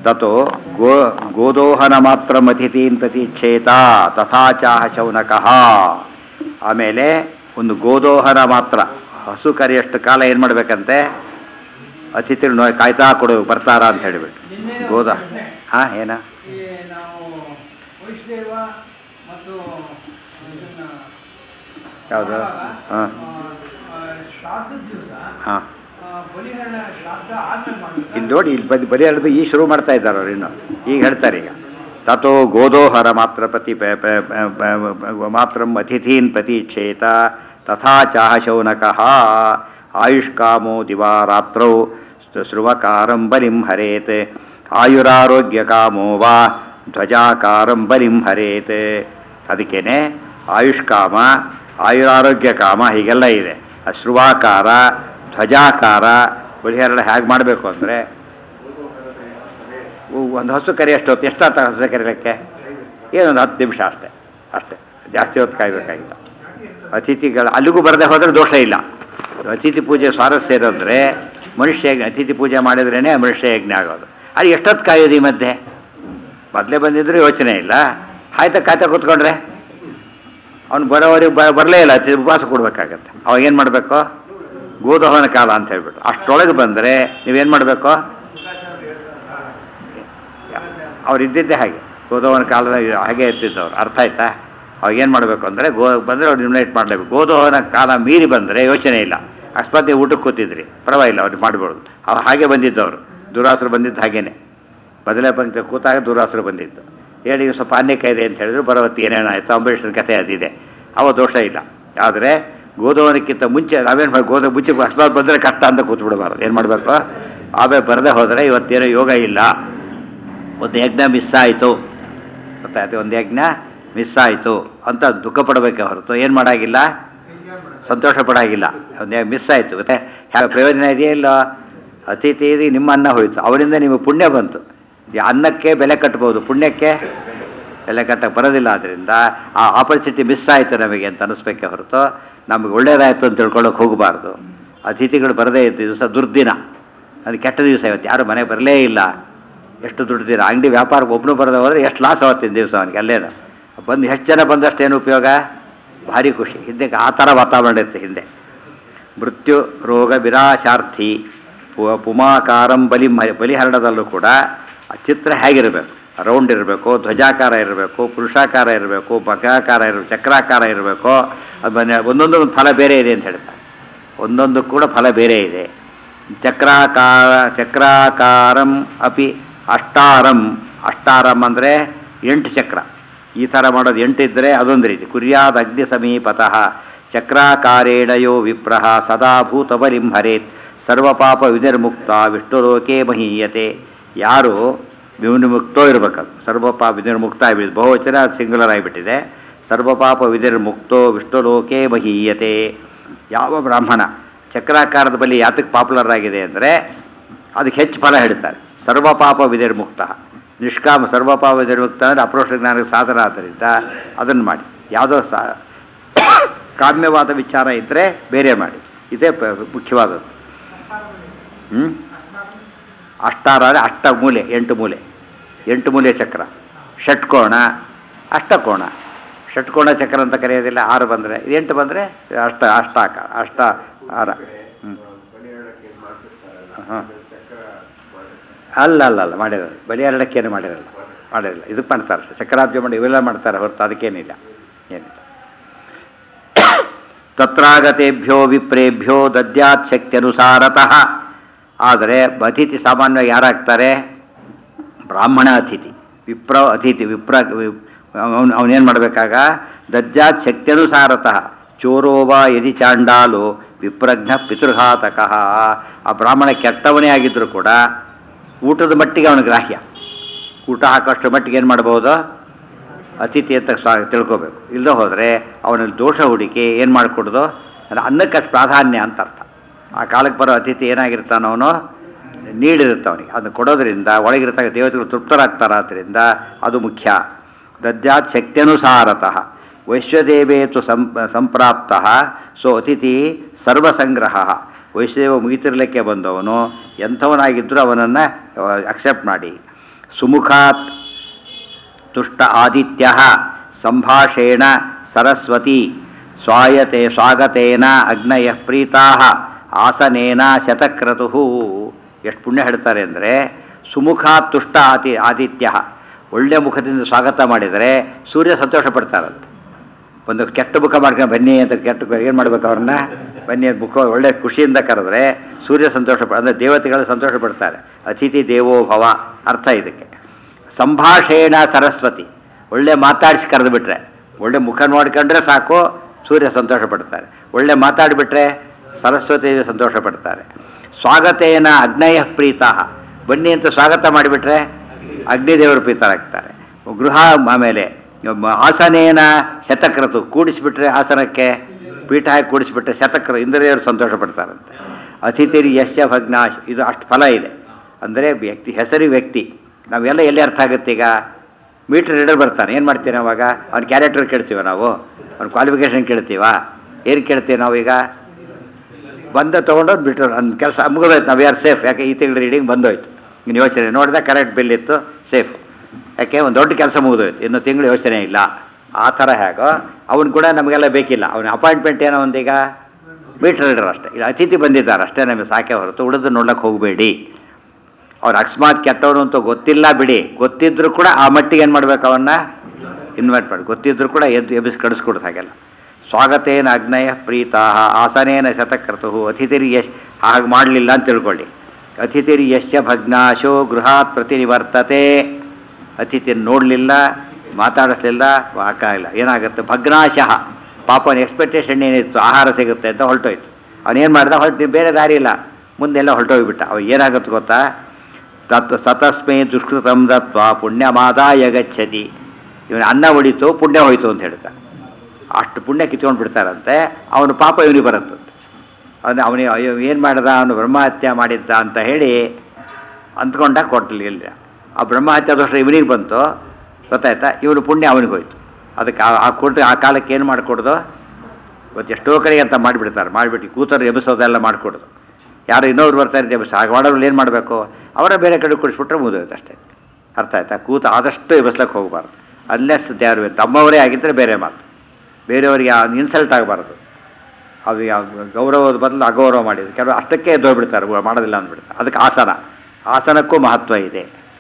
ತತೋ ಗೋ ಗೋದೋಹನ ಮಾತ್ರ ಮತಿಥೀನ್ ಪ್ರತೀಕ್ಷೇತ ತಥಾ ಚಾಹ ಶೌನಕಃ ಆಮೇಲೆ ಒಂದು ಗೋದೋಹನ ಮಾತ್ರ ಹಸು ಕರಿಯಷ್ಟು ಕಾಲ ಏನು ಮಾಡಬೇಕಂತೆ ಅತಿಥಿಗಳು ನೋಡಿ ಕಾಯ್ತಾ ಕೊಡು ಬರ್ತಾರಾ ಅಂತ ಹೇಳಿಬಿಟ್ಟು ಗೋದ ಹಾಂ ಏನ ಈ ನಾವು ವೈಷ್ಣವ ಮತ್ತು ಇದನ್ನ ಯಾವುದು ಮಾಡುವಾಗ, ಹಾಂ ಆ, ಆ, ಶ್ರಾದ್ದದ ದಿವಸ ಹಾಂ ಬಲಿಹರಣ ಶ್ರಾದ್ದ ಆದ್ಮೇಲೆ ಮಾಡ್ಬೇಕಾ? ಇಲ್ಲಿ ನೋಡಿ ಇಲ್ಲಿ ಬಂದು ಬರೀ ಹೇಳಿದ್ರು ಈಗ ಶುರು ಮಾಡ್ತಾ ಇದ್ದಾರೆ ಅವ್ರು ಇನ್ನು ಈಗ ಹೇಳ್ತಾರೆ ಈಗ ತಥೋ ಗೋದೋಹರ ಮಾತ್ರ ಪ್ರತಿ ಪ- ಪ- ಪ- ಪ- ಮಾತ್ರಂ ಅತಿಥೀನ್ ಪ್ರತೀಕ್ಷೇತ ತಥಾ ಚಾಹ ಶೌನಕಃ ಆಯುಷ್ಕಾಮೋ ದಿವಾರಾತ್ರೌ ಸ್ರುವಕಾರಂ ಬಲಿಂ ಹರೇತ್ ಆಯುರಾರೋಗ್ಯಕಾಮೋ ವಾ ಧ್ವಜಾಕಾರಂ ಬಲಿಂ ಹರೇತ್ ಅದಕ್ಕೇನೆ ಆಯುಷ್ಕಾಮ ಆಯುರಾರೋಗ್ಯ ಕಾಮ ಹೀಗೆಲ್ಲ ಇದೆ ಆ ಶ್ರುವಾಕಾರ ಧ್ವಜಾಕಾರ ಬಲಿಹರಣ ಹೇಗೆ ಮಾಡಬೇಕು ಅಂದರೆ ಒಂದು ಹಸು ಕರಿ ಎಷ್ಟೊತ್ತು ಎಷ್ಟಾತ ಹಸು ಕರಿಲಿಕ್ಕೆ ಏನೊಂದು ಹತ್ತು ನಿಮಿಷ ಅಷ್ಟೇ ಅಷ್ಟೇ ಜಾಸ್ತಿ ಹೊತ್ತು ಕಾಯಬೇಕಾಗಿಲ್ಲ ಅತಿಥಿಗಳು ಅಲ್ಲಿಗೂ ಬರದೆ ಹೋದರೆ ದೋಷ ಇಲ್ಲ ಅತಿಥಿ ಪೂಜೆ ಸ್ವಾರಸ್ಯ ಇರೋದ್ರೆ ಮನುಷ್ಯ ಯಜ್ಞ ಅತಿಥಿ ಪೂಜೆ ಮಾಡಿದ್ರೇ ಮನುಷ್ಯ ಯಜ್ಞ ಆಗೋದು ಅದು ಎಷ್ಟೊತ್ತು ಕಾಯೋದು ಈ ಮಧ್ಯೆ ಮೊದಲೇ ಬಂದಿದ್ರು ಯೋಚನೆ ಇಲ್ಲ ಆಯ್ತಾ ಕಾಯ್ತಾ ಕೂತ್ಕೊಂಡ್ರೆ ಅವ್ನು ಬರೋವರೆಗೆ ಬ ಬರಲೇ ಇಲ್ಲ ಅತಿ ಉಪವಾಸ ಕೊಡ್ಬೇಕಾಗತ್ತೆ ಅವಾಗ ಏನು ಮಾಡಬೇಕು ಗೋದೋಹನ ಕಾಲ ಅಂತ ಹೇಳ್ಬಿಟ್ಟು ಅಷ್ಟರೊಳಗೆ ಬಂದರೆ ನೀವೇನು ಮಾಡಬೇಕು ಅವ್ರು ಇದ್ದಿದ್ದೇ ಹಾಗೆ ಗೋದೋಹನ ಕಾಲದ ಹಾಗೆ ಇರ್ತಿದ್ದವ್ರು ಅರ್ಥ ಆಯ್ತಾ ಅವಾಗ ಏನು ಮಾಡಬೇಕು ಅಂದರೆ ಗೋ ಬಂದರೆ ಅವ್ರು ಇನ್ವೈಟ್ ಮಾಡಬೇಕು ಗೋದೋಹನ ಕಾಲ ಮೀರಿ ಬಂದರೆ ಯೋಚನೆ ಇಲ್ಲ ಅಕಸ್ಮಾತ್ ನೀವು ಊಟಕ್ಕೆ ಕೂತಿದ್ರಿ ಪರವಾಗಿಲ್ಲ ಅವ್ರಿಗೆ ಮಾಡ್ಬೋದು ಅವ್ರು ಹಾಗೆ ಬಂದಿದ್ದವರು ದುರಾಸರು ಬಂದಿದ್ದು ಹಾಗೇನೆ ಮೊದಲೇ ಪಂಕ್ತಿ ಕೂತಾಗ ದುರಾಸರು ಬಂದಿದ್ದು ಹೇಳಿ ಸ್ವಲ್ಪ ಅನ್ಯಕ ಇದೆ ಅಂತ ಹೇಳಿದ್ರು ಬರೋವತ್ತಿ ಏನೇನಾಯಿತು ಅಂಬರೀಷನ ಕಥೆ ಅದಿದೆ ಅವ ದೋಷ ಇಲ್ಲ ಆದರೆ ಗೋದೋಹನಕ್ಕಿಂತ ಮುಂಚೆ ನಾವೇನು ಮಾಡಿ ಗೋದ ಮುಂಚೆ ಅಕಸ್ಮಾತ್ ಬಂದರೆ ಕಷ್ಟ ಅಂತ ಕೂತ್ಬಿಡಬಾರ್ದು ಏನು ಮಾಡಬೇಕು ಆಮೇಲೆ ಬರದೇ ಹೋದರೆ ಇವತ್ತೇನೋ ಯೋಗ ಇಲ್ಲ ಒಂದು ಯಜ್ಞ ಮಿಸ್ ಆಯಿತು ಗೊತ್ತಾಯ್ತು ಒಂದು ಯಜ್ಞ ಮಿಸ್ ಆಯಿತು ಅಂತ ದುಃಖ ಪಡಬೇಕೆ ಹೊರತು ಏನು ಮಾಡಾಗಿಲ್ಲ ಸಂತೋಷ ಪಡಾಗಿಲ್ಲ ಒಂದು ಮಿಸ್ ಆಯಿತು ಮತ್ತೆ ಯಾವ ಪ್ರಯೋಜನ ಇದೆಯೇ ಇಲ್ಲ ಅತಿಥಿ ಇದೆ ನಿಮ್ಮ ಅನ್ನ ಹೋಯಿತು ಅವರಿಂದ ನಿಮಗೆ ಪುಣ್ಯ ಬಂತು ಈ ಅನ್ನಕ್ಕೆ ಬೆಲೆ ಕಟ್ಬೋದು ಪುಣ್ಯಕ್ಕೆ ಬೆಲೆ ಕಟ್ಟಕ್ಕೆ ಬರೋದಿಲ್ಲ ಆದ್ದರಿಂದ ಆ ಆಪರ್ಚುನಿಟಿ ಮಿಸ್ ಆಯಿತು ನಮಗೆ ಅಂತ ಅನಿಸ್ಬೇಕೆ ಹೊರತು ನಮಗೆ ಒಳ್ಳೇದಾಯಿತು ಅಂತ ತಿಳ್ಕೊಳ್ಳೋಕೆ ಹೋಗಬಾರ್ದು ಅತಿಥಿಗಳು ಬರದೇ ಇದ್ದ ದಿವಸ ದುರ್ದಿನ ಅದು ಕೆಟ್ಟ ದಿವಸ ಇವತ್ತು ಯಾರು ಮನೆ ಬರಲೇ ಇಲ್ಲ ಎಷ್ಟು ದುಡ್ದಿರ ಅಂಗಡಿ ವ್ಯಾಪಾರಕ್ಕೆ ಒಬ್ಬನು ಬರದೆ ಹೋದರೆ ಎಷ್ಟು ಲಾಸ್ ಅವತ್ತಿನ ದಿವಸ ಅವನಿಗೆ ಅಲ್ಲೇನು ಬಂದು ಎಷ್ಟು ಜನ ಬಂದಷ್ಟು ಏನು ಉಪಯೋಗ ಭಾರಿ ಖುಷಿ ಹಿಂದೆ ಆ ಥರ ವಾತಾವರಣ ಇರುತ್ತೆ ಹಿಂದೆ ಮೃತ್ಯು ರೋಗ ವಿನಾಶಾರ್ಥಿ ಪು- ಪುಮಾಕಾರಂ ಬಲಿ ಮ- ಬಲಿಹರಣದಲ್ಲೂ ಕೂಡ ಆ ಚಿತ್ರ ಹೇಗಿರಬೇಕು ರೌಂಡ್ ಇರಬೇಕು ಧ್ವಜಾಕಾರ ಇರಬೇಕು ಪುರುಷಾಕಾರ ಇರಬೇಕು ಬಗಾಕಾರ ಇರಬೇಕು ಚಕ್ರಾಕಾರ ಇರಬೇಕು ಅದು ಬನ್ನಿ- ಒಂದೊಂದು ಒಂದು ಫಲ ಬೇರೆ ಇದೆ ಅಂತ ಹೇಳ್ತಾರೆ ಒಂದೊಂದು ಕೂಡ ಫಲ ಬೇರೆ ಇದೆ ಚಕ್ರಾಕಾರ ಚಕ್ರಾಕಾರಂ ಅಪಿ ಅಷ್ಟಾರಂ ಅಷ್ಟಾರಂ ಅಂದರೆ ಎಂಟು ಚಕ್ರ ಈ ಥರ ಮಾಡೋದು ಎಂಟು ಇದ್ದರೆ ಅದೊಂದು ರೀತಿ ಕುರ್ಯಾದ ಅಗ್ನಿ ಸಮೀಪತಃ ಚಕ್ರಾಕಾರೇಣ ಯೋ ವಿಪ್ರಹ ಸದಾ ಭೂತಬಲಿಂ ಹರೇತ್ ಸರ್ವಪಾಪ ವಿನಿರ್ಮುಕ್ತ ವಿಷ್ಣುಲೋಕೆ ಮಹೀಯತೆ ಯಾರು ವಿನಿರ್ಮುಕ್ತೋ ಇರಬೇಕದು ಸರ್ವಪಾಪ ವಿನಿರ್ಮುಕ್ತ ಆಗಿಬಿಟ್ಟಿದೆ ಬಹುವಚನ ಸಿಂಗುಲರ್ ಆಗಿಬಿಟ್ಟಿದೆ ಸರ್ವಪಾಪ ವಿನಿರ್ಮುಕ್ತೋ ವಿಷ್ಣುಲೋಕೆ ಮಹೀಯತೆ ಯಾವ ಬ್ರಾಹ್ಮಣ ಚಕ್ರಾಕಾರದ ಬಲಿ ಯಾತಕ್ಕೆ ಪಾಪ್ಯುಲರ್ ಆಗಿದೆ ಅಂದರೆ ಅದಕ್ಕೆ ಹೆಚ್ಚು ಫಲ ಹೇಳ್ತಾರೆ ಸರ್ವಪಾಪ ವಿನಿರ್ಮುಕ್ತ ನಿಷ್ಕಾಮ ಸರ್ವಪಾಪ ವಿನಿರ್ಮುಕ್ತ ಅಂದರೆ ಅಪ್ರೋಷ ಜ್ಞಾನಕ್ಕೆ ಸಾಧನ ಆದ್ದರಿಂದ ಅದನ್ನು ಮಾಡಿ ಯಾವುದೋ ಸಾ ಕಾಮ್ಯವಾದ ವಿಚಾರ ಇದ್ದರೆ ಬೇರೆ ಮಾಡಿ ಇದೇ ಪ ಮುಖ್ಯವಾದದ್ದು ಹ್ಞೂ ಅಷ್ಟಾರ ಅಂದರೆ ಅಷ್ಟ ಮೂಲೆ ಎಂಟು ಮೂಲೆ ಎಂಟು ಮೂಲೆ ಚಕ್ರ ಷಟ್ಕೋಣ ಅಷ್ಟಕೋಣ ಷಟ್ಕೋಣ ಚಕ್ರ ಅಂತ ಕರೆಯೋದಿಲ್ಲ ಆರು ಬಂದರೆ ಎಂಟು ಬಂದರೆ ಅಷ್ಟ ಅಷ್ಟಾಕಾರ ಅಷ್ಟ ಆರ ಹ್ಞೂ ಹಾಂ ಅಲ್ಲ ಅಲ್ಲ ಅಲ್ಲ ಮಾಡಿರೋದು ಬಲಿಹರಣಕ್ಕೇನು ಮಾಡಿರಲ್ಲ ಮಾಡಿರಲ್ಲ ಇದಕ್ಕೆ ಮಾಡ್ತಾರೆ ಚಕ್ರಾಬ್ಜ ಮಾಡಿ ಇವೆಲ್ಲ ಮಾಡ್ತಾರೆ ಹೊರತು ಅದಕ್ಕೇನಿಲ್ಲ ಏನಿಲ್ಲ ತತ್ರಾಗತೇಭ್ಯೋ ವಿಪ್ರೇಭ್ಯೋ ದದ್ಯಾತ್ ಶಕ್ತ್ಯನುಸಾರತಃ ಆದರೆ ಅತಿಥಿ ಸಾಮಾನ್ಯವಾಗಿ ಯಾರಾಗ್ತಾರೆ ಬ್ರಾಹ್ಮಣ ಅತಿಥಿ ವಿಪ್ರ ಅತಿಥಿ ವಿಪ್ರ ಅವನು ಅವನೇನು ಮಾಡಬೇಕಾಗ ದಜ್ಜಾತ್ ಶಕ್ತ್ಯನುಸಾರತಃ ಚೋರೋವ ಯದಿ ಚಾಂಡಾಲು ವಿಪ್ರಜ್ಞ ಪಿತೃಘಾತಕಃ ಆ ಬ್ರಾಹ್ಮಣ ಕೆಟ್ಟವನೇ ಆಗಿದ್ದರೂ ಕೂಡ ಊಟದ ಮಟ್ಟಿಗೆ ಅವನ ಗ್ರಾಹ್ಯ ಊಟ ಹಾಕೋಷ್ಟು ಮಟ್ಟಿಗೆ ಏನು ಮಾಡ್ಬೋದು ಅತಿಥಿ ಅಂತ ಸ್ವಾ ತಿಳ್ಕೊಬೇಕು ಇಲ್ಲದೆ ಹೋದರೆ ಅವನಲ್ಲಿ ದೋಷ ಹುಡುಕಿ ಏನು ಮಾಡಿಕೊಡೋದು ಅಂದರೆ ಅನ್ನಕ್ಕೆ ಅಷ್ಟು ಪ್ರಾಧಾನ್ಯ ಅಂತ ಅರ್ಥ ಆ ಕಾಲಕ್ಕೆ ಬರೋ ಅತಿಥಿ ಏನಾಗಿರ್ತಾನೋ ಅವನು ನೀಡಿರುತ್ತೆ ಅವನಿಗೆ ಅದನ್ನು ಕೊಡೋದ್ರಿಂದ ಒಳಗಿರ್ತಕ್ಕ ದೇವತೆಗಳು ತೃಪ್ತರಾಗ್ತಾರೆ ಆದ್ದರಿಂದ ಅದು ಮುಖ್ಯ ದದ್ಯಾತ್ ಶಕ್ತ್ಯನುಸಾರತಃ ವೈಶ್ವದೇವೇತು ಸಂ ಸಂಪ್ರಾಪ್ತ ಸೊ ಅತಿಥಿ ಸರ್ವಸಂಗ್ರಹ ವೈಶ್ವದೇವ ಮುಗಿತಿರ್ಲಿಕ್ಕೆ ಬಂದವನು ಎಂಥವನಾಗಿದ್ದರೂ ಅವನನ್ನು ಅಕ್ಸೆಪ್ಟ್ ಮಾಡಿ ಸುಮುಖಾತ್ ತುಷ್ಟ ಆದಿತ್ಯ ಸಂಭಾಷೇಣ ಸರಸ್ವತಿ ಸ್ವಾಯತೆ ಸ್ವಾಗತೇನ ಅಗ್ನಯ ಪ್ರೀತಾ ಆಸನೇನ ಶತಕ್ರತು ಎಷ್ಟು ಪುಣ್ಯ ಹೇಳ್ತಾರೆ ಅಂದರೆ ಸುಮುಖಾತ್ ತುಷ್ಟ ಆತಿ ಆದಿತ್ಯ ಒಳ್ಳೆ ಮುಖದಿಂದ ಸ್ವಾಗತ ಮಾಡಿದರೆ ಸೂರ್ಯ ಸಂತೋಷ ಪಡ್ತಾರಂತೆ ಒಂದು ಕೆಟ್ಟ ಮುಖ ಮಾಡ್ಕೊಂಡು ಬನ್ನಿ ಅಂತ ಕೆಟ್ಟ ಏನು ಮಾಡ್ಬೇಕು ಅವ್ರನ್ನ ಬನ್ನಿ ಅಂತ ಮುಖ ಒಳ್ಳೆ ಖುಷಿಯಿಂದ ಕರೆದ್ರೆ ಸೂರ್ಯ ಸಂತೋಷ ಪ ಅಂದರೆ ದೇವತೆಗಳು ಸಂತೋಷ ಪಡ್ತಾರೆ ಅತಿಥಿ ದೇವೋ ಭವ ಅರ್ಥ ಇದಕ್ಕೆ ಸಂಭಾಷೇಣ ಸರಸ್ವತಿ ಒಳ್ಳೆ ಮಾತಾಡಿಸಿ ಕರೆದು ಬಿಟ್ರೆ ಒಳ್ಳೆ ಮುಖ ನೋಡ್ಕೊಂಡ್ರೆ ಸಾಕು ಸೂರ್ಯ ಸಂತೋಷ ಪಡ್ತಾರೆ ಒಳ್ಳೆ ಮಾತಾಡಿಬಿಟ್ರೆ ಸರಸ್ವತಿ ದೇವಿ ಸಂತೋಷ ಪಡ್ತಾರೆ ಸ್ವಾಗತೇನ ಅಗ್ನಯ ಪ್ರೀತಾ ಬನ್ನಿ ಅಂತ ಸ್ವಾಗತ ಮಾಡಿಬಿಟ್ರೆ ಅಗ್ನಿದೇವರು ಪ್ರೀತರಾಗ್ತಾರೆ ಗೃಹ ಆಮೇಲೆ ಮ- ಆಸನೇನ ಶತಕ್ರತು ಕೂಡಿಸಿಬಿಟ್ರೆ ಆಸನಕ್ಕೆ ಪೀಠ ಹಾಕಿ ಕೂಡಿಸಿಬಿಟ್ರೆ ಶತಕ್ರ ಇಂದ್ರಿಯವರು ಸಂತೋಷ ಪಡ್ತಾರಂತೆ ಅತಿಥಿರಿ ಯಶ್ಯ ಭಗ್ನಾಶ್ ಇದು ಅಷ್ಟು ಫಲ ಇದೆ ಅಂದರೆ ವ್ಯಕ್ತಿ ಹೆಸರಿ ವ್ಯಕ್ತಿ ನಾವೆಲ್ಲ ಎಲ್ಲಿ ಅರ್ಥ ಆಗುತ್ತೆ ಈಗ ಮೀಟ್ರ್ ರೀಡರ್ ಬರ್ತಾನೆ ಏನು ಮಾಡ್ತೀವಿ ಅವಾಗ ಅವ್ನ ಕ್ಯಾರೆಕ್ಟರ್ ಕೇಳ್ತೀವ ನಾವು ಅವ್ನ ಕ್ವಾಲಿಫಿಕೇಷನ್ ಕೇಳ್ತೀವ ಏನು ಕೇಳ್ತೀವಿ ನಾವೀಗ ಬಂದ ತೊಗೊಂಡು ಬಿಟ್ಟರು ನನ್ನ ಕೆಲಸ ಮುಗಿದೋಯ್ತು ನಾವು ಯಾರು ಸೇಫ್ ಯಾಕೆ ಈ ತಿಂಗಳು ರೀಡಿಂಗ್ ಬಂದೋಯ್ತು ಇನ್ನು ಯೋಚನೆ ನೋಡಿದ ಕರೆಕ್ಟ್ ಬಿಲ್ ಇತ್ತು ಸೇಫ್ ಯಾಕೆ ಒಂದು ದೊಡ್ಡ ಕೆಲಸ ಮುಗಿದೋಯ್ತು ಇನ್ನು ತಿಂಗಳು ಯೋಚನೆ ಇಲ್ಲ ಆ ಥರ ಹೇಗೋ ಅವನು ಕೂಡ ನಮಗೆಲ್ಲ ಬೇಕಿಲ್ಲ ಅವನ ಅಪಾಯಿಂಟ್ಮೆಂಟ್ ಏನೋ ಒಂದೀಗ ಮೀಟರ್ ರೀಡರ್ ಅಷ್ಟೇ ಇಲ್ಲ ಅತಿಥಿ ಬಂದಿದ್ದಾರೆ ಅಷ್ಟೇ ನಮಗೆ ಸಾಕೆ ಹೊರತು ಉಳಿದು ನೋಡ್ಲಿಕ್ಕೆ ಹೋಗಬೇಡಿ ಅವ್ರು ಅಕಸ್ಮಾತ್ ಕೆಟ್ಟವನು ಅಂತ ಗೊತ್ತಿಲ್ಲ ಬಿಡಿ ಗೊತ್ತಿದ್ರು ಕೂಡ ಆ ಮಟ್ಟಿಗೆ ಏನು ಮಾಡ್ಬೇಕು ಅವನ್ನ ಇನ್ವೈಟ್ ಮಾಡಿ ಗೊತ್ತಿದ್ರು ಕೂಡ ಎದ್ದು ಎಬ್ಬಿಸಿ ಕಡಿಸ್ಕೊಡ್ದು ಹಾಗೆಲ್ಲ ಸ್ವಾಗತೇನ ಅಗ್ನಯ ಪ್ರೀತಾ ಆಸನೇನ ಶತಕ್ರತು ಅತಿಥಿರಿ ಯಶ್ ಹಾಗೆ ಮಾಡಲಿಲ್ಲ ಅಂತ ತಿಳ್ಕೊಳ್ಳಿ ಅತಿಥಿರಿ ಯಶ್ಯ ಭಗ್ನಾಶೋ ಗೃಹಾತ್ ಪ್ರತಿನಿವರ್ತತೆ ಅತಿಥಿನ ನೋಡಲಿಲ್ಲ ಮಾತಾಡಿಸ್ಲಿಲ್ಲ ಇಲ್ಲ ಏನಾಗುತ್ತೆ ಭಗ್ನಾಶಃ ಪಾಪನ ಎಕ್ಸ್ಪೆಕ್ಟೇಷನ್ ಏನಿತ್ತು ಆಹಾರ ಸಿಗುತ್ತೆ ಅಂತ ಹೊರಟೋಯ್ತು ಅವನೇನು ಮಾಡ್ದ ಹೊರಟು ಬೇರೆ ದಾರಿ ಇಲ್ಲ ಮುಂದೆಲ್ಲ ಹೊರಟೋಗ್ಬಿಟ್ಟ ಅವ ಏನಾಗುತ್ತೆ ಗೊತ್ತಾ ತತ್ ಸತಸ್ಮೈ ದುಷ್ಕೃತಂ ದತ್ವ ಪುಣ್ಯಮಾದಾಯ ಗಚ್ಚತಿ ಇವನು ಅನ್ನ ಹೊಡಿತು ಪುಣ್ಯ ಹೋಯ್ತು ಅಂತ ಹೇಳ್ತಾನೆ ಅಷ್ಟು ಪುಣ್ಯ ಕಿತ್ಕೊಂಡು ಬಿಡ್ತಾರಂತೆ ಅವನು ಪಾಪ ಇವನಿಗೆ ಬರುತ್ತಂತೆ ಅವನು ಅವನಿಗೆ ಅಯ್ಯೋ ಏನು ಮಾಡ್ದ ಅವನು ಬ್ರಹ್ಮಹತ್ಯೆ ಮಾಡಿದ್ದ ಅಂತ ಹೇಳಿ ಅಂದ್ಕೊಂಡ ಕೊಟ್ಟಲಿಲ್ಲ ಆ ಬ್ರಹ್ಮಹತ್ಯೆ ದೋಷ ಇವನಿಗೆ ಬಂತು ಗೊತ್ತಾಯ್ತಾ ಇವನು ಪುಣ್ಯ ಅವನಿಗೆ ಹೋಯ್ತು ಅದಕ್ಕೆ ಆ- ಆ ಕೊಟ್ಟು ಆ ಕಾಲಕ್ಕೆ ಏನು ಮಾಡಿಕೊಡ್ದು ಇವತ್ತು ಎಷ್ಟೋ ಕಡೆಗೆ ಅಂತ ಮಾಡಿಬಿಡ್ತಾರೆ ಮಾಡಿಬಿಟ್ಟು ಕೂತರು ಎಬ್ಬಿಸೋದೆಲ್ಲ ಮಾಡಿಕೊಡೋದು ಯಾರು ಇನ್ನೊಬ್ರು ಬರ್ತಾರೆ ಅಂತ ಎಬ್ಬಿಸಿ ಹಾಗೆ ಮಾಡೋರು ಏನು ಮಾಡಬೇಕು ಅವರ ಬೇರೆ ಕಡೆ ಕುಡಿಸ್ಬಿಟ್ರೆ ಮುಗಿದೋಯ್ತು ಅಷ್ಟೇ ಅರ್ಥ ಆಯ್ತಾ ಕೂತ ಆದಷ್ಟು ಎಬ್ಬಿಸ್ಲಕ್ಕೆ ಹೋಗಬಾರ್ದು ಅನ್ಲೆಸ್ ಯಾರು ತಮ್ಮವರೇ ಆಗಿದ್ದರೆ ಬೇರೆ ಮಾತು ಬೇರೆಯವರಿಗೆ ಇನ್ಸಲ್ಟ್ ಆಗಬಾರ್ದು ಅದು ಯಾವ ಗೌರವದ ಬದಲು ಅಗೌರವ ಮಾಡಿದ್ರು ಕೆಲವು ಅಷ್ಟಕ್ಕೆ ಎದ್ದೋಗ್ಬಿಡ್ತಾರೆ ಉ- ಮಾಡೋದಿಲ್ಲ ಅಂದ್ಬಿಡ್ತಾರೆ ಅದಕ್ಕೆ ಆಸನ ಆಸನಕ್ಕೂ ಮಹತ್ವ ಇದೆ